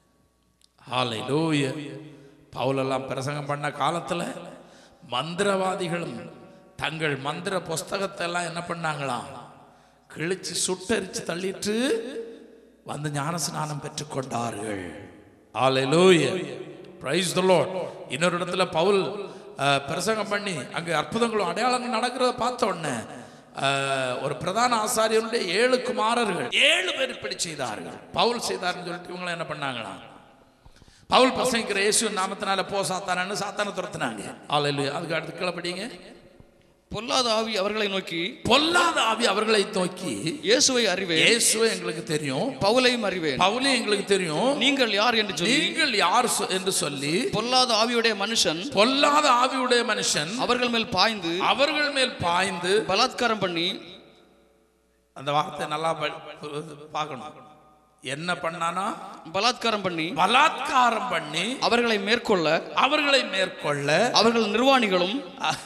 ஹalleluya பவுலெல்லாம் பிரசங்கம் பண்ண காலத்துல மந்திரவாதிகளும் தங்கள் மந்திர புஸ்தகத்தை எல்லாம் என்ன பண்ணாங்களாம் கிழிச்சு சுட்டரிச்சு தள்ளிட்டு வந்து ஞானஸ்நானம் பெற்றுக்கொண்டார்கள் ஹalleluya praise the lord இன்னொரு இடத்துல பவுல் அஹ், பிரசங்கம் பண்ணி அங்க அற்புதங்களும் அடையாளங்கள் நடக்கிறத பார்த்த உடனே அஹ், ஒரு பிரதான ஆசாரியனுடைய ஏழு குமாரர்கள் ஏழு பேர் இப்படி செய்தார்கள் பவுல் செய்தார்னு சொல்லிட்டு இவங்களை என்ன பண்ணாங்களாம் பவுல் பிரசங்கிக்கிற இயேசு நாமத்தினால போ சாத்தானன்னு சாத்தான துரத்துனாங்க ஹalleluya அதுக்கு அடுத்து கீழே படிங்க பொல்லாத ஆவி அவர்களை நோக்கி பொல்லாத ஆவி அவர்களை நோக்கி இயேசுவை அறிவேன் இயேசுவை எங்களுக்கு தெரியும் பவுலையும் அறிவேன் பவுலே எங்களுக்கு தெரியும் நீங்கள் யார் என்று சொல்லி நீங்கள் யார் சொ- என்று சொல்லி பொல்லாத ஆவியுடைய மனுஷன் பொல்லாத ஆவியுடைய மனுஷன் அவர்கள் மேல் பாய்ந்து அவர்கள் மேல் பாய்ந்து பலாத்காரம் பண்ணி அந்த வார்த்தை நல்லா ப- பார்க்கணும் என்ன பண்ணானா பலாத்காரம் பண்ணி பலாத்காரம் பண்ணி அவர்களை மேற்கொள்ள அவர்களை மேற்கொள்ள அவர்கள் நிர்வாணிகளும்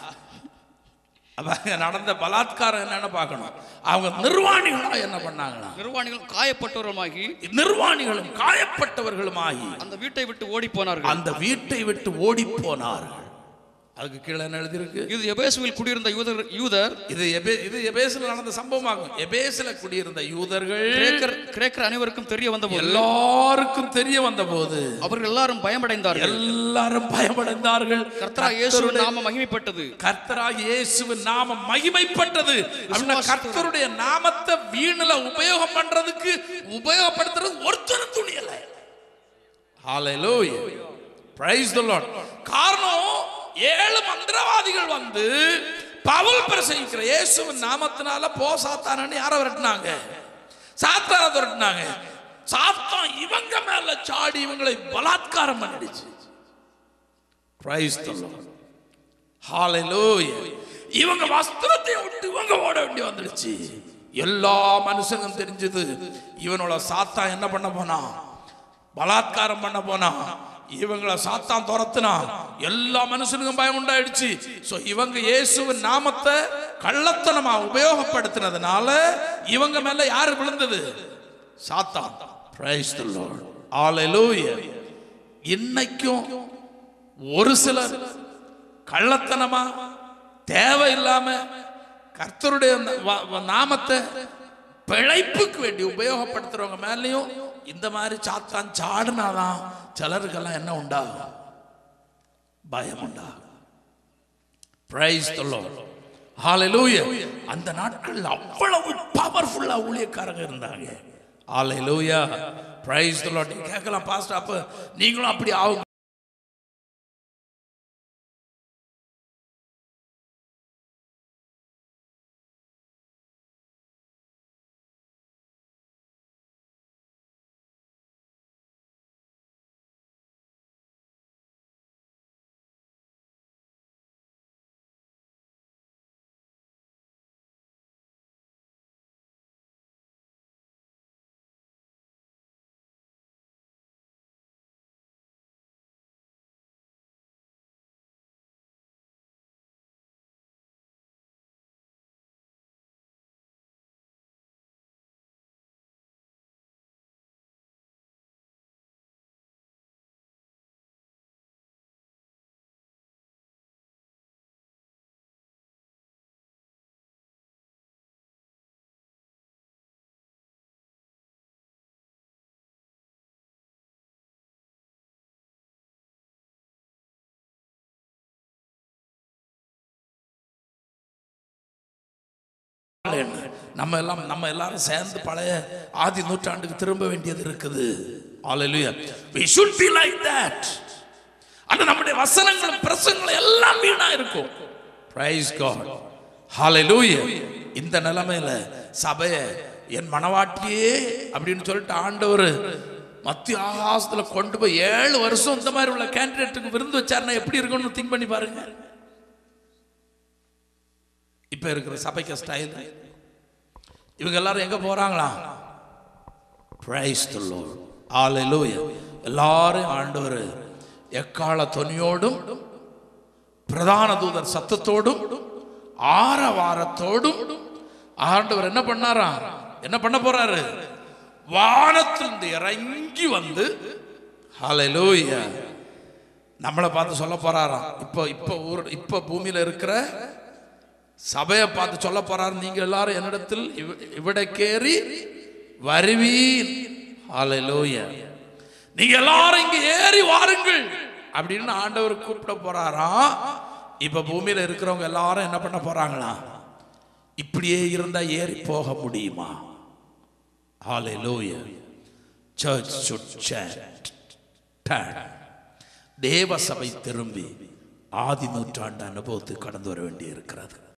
அவங்க நடந்த பலாத்காரம் என்னன்னு பார்க்கணும் அவங்க நிர்வாணிகளா என்ன பண்ணாங்களா நிர்வாணிகளும் காயப்பட்டவர்களுமாகி நிர்வாணிகளும் காயப்பட்டவர்களுமாகி அந்த வீட்டை விட்டு ஓடி போனார்கள் அந்த வீட்டை விட்டு ஓடி போனார்கள் அதுக்கு கீழே என்ன எழுதியிருக்கு இது எபேசுவில் குடியிருந்த யூதர் யூதர் இது எபே இது எபேசில் நடந்த சம்பவமாகும் எபேசில குடியிருந்த யூதர்கள் கிரேக்கர் கிரேக்கர் அனைவருக்கும் தெரிய வந்தபோது எல்லாருக்கும் தெரிய வந்தபோது அவர்கள் எல்லாரும் பயமடைந்தார்கள் எல்லாரும் பயமடைந்தார்கள் கர்த்தரா இயேசுவின் நாம மகிமைப்பட்டது கர்த்தராக இயேசுவின் நாமம் மகிமைப்பட்டது அப்படின்னா கர்த்தருடைய நாமத்தை வீணுல உபயோகம் பண்றதுக்கு உபயோகப்படுத்துறது ஒருத்தரும் துணியல ஹalleluya பிரைஸ் தி லார்ட் காரணம் ஏழு மந்திரவாதிகள் வந்து பவுல் பிரசங்கிக்கிற இயேசுவின் நாமத்தினால போ சாத்தானன்னு யாரை விரட்டினாங்க சாத்தான விரட்டினாங்க சாத்தான் இவங்க மேல சாடி இவங்களை பலாத்காரம் பண்ணிடுச்சு பிரைஸ் தி லார்ட் ஹalleluya இவங்க வஸ்திரத்தை விட்டு இவங்க ஓட வேண்டி வந்துடுச்சு எல்லா மனுஷனும் தெரிஞ்சது இவனோட சாத்தா என்ன பண்ண போனா பலாத்காரம் பண்ண போனா இவங்கள சாத்தான் துரத்துனா எல்லா மனுஷனுக்கும் பயம் உண்டாயிடுச்சு சோ இவங்க இயேசுவின் நாமத்தை கள்ளத்தனமா உபயோகப்படுத்தினதுனால இவங்க மேல யாரு விழுந்தது சாத்தான் பிரைஸ் தி லார்ட் ஹalleluya இன்னைக்கும் ஒரு சிலர் கள்ளத்தனமா தேவையில்லாம கர்த்தருடைய ந- வ- வ- நாமத்தை பிழைப்புக்கு வேண்டி உபயோகப்படுத்துறவங்க மேலேயும் இந்த மாதிரி சாத்தான் சாடுனாதான் சிலருக்கெல்லாம் என்ன உண்டாகும் பயம் உண்டாகும் பிரைஸ் தி லார்ட் ஹalleluya அந்த நாட்கள் அவ்வளவு பவர்ஃபுல்லா ஊழியக்காரங்க இருந்தாங்க ஹalleluya பிரைஸ் தி லார்ட் கேட்கலாம் பாஸ்டர் அப்ப நீங்களும் அப்படி ஆகும் நம்ம எல்லாம் நம்ம எல்லாரும் சேர்ந்து பழைய ஆதி நூற்றாண்டுக்கு திரும்ப வேண்டியது இருக்குது Hallelujah. We should be like that. ஆனா நம்முடைய வசனங்களும் பிரசங்களும் எல்லாம் வீணா இருக்கும் Praise God. Hallelujah. இந்த நிலைமையில சபைய என் மனவாட்டியே அப்படின்னு சொல்லிட்டு ஆண்டவர் மத்திய ஆகாசத்துல கொண்டு போய் ஏழு வருஷம் இந்த மாதிரி உள்ள கேண்டிடேட்டுக்கு விருந்து வச்சாருன்னா எப்படி இருக்கும்னு திங்க் பண்ணி பாருங்க இப்ப இருக்கிற சபைக்கு ஸ்டைல் இவங்க எல்லாரும் எங்க போறாங்களா பிரைஸ் தி லார்ட் ஹalleluya எல்லாரும் ஆண்டவர் எக்கால தொனியோடும் பிரதான தூதர் சத்தத்தோடும் ஆரவாரத்தோடும் ஆண்டவர் என்ன பண்ணாரா என்ன பண்ண போறாரு வானத்திலிருந்து இறங்கி வந்து ஹalleluya நம்மளை பார்த்து சொல்ல போறாராம் இப்போ இப்போ ஊர் இப்போ பூமியில இருக்கிற சபையை பார்த்து சொல்ல போறாரு நீங்க எல்லாரும் என்னிடத்தில் இவ- இவிடக்கேறி வருவீர் ஹalleluya நீங்க எல்லாரும் இங்க ஏறி வாருங்கள் அப்படின்னு ஆண்டவர் கூப்பிட போறாராம் இப்ப பூமியில இருக்கிறவங்க எல்லாரும் என்ன பண்ண போறாங்களா இப்படியே இருந்தா ஏறி போக முடியுமா ஹalleluya church should chant turn தேவ சபை திரும்பி ஆதி நூற்றாண்டு அனுபவத்துக்கு கடந்து வர வேண்டி இருக்கிறது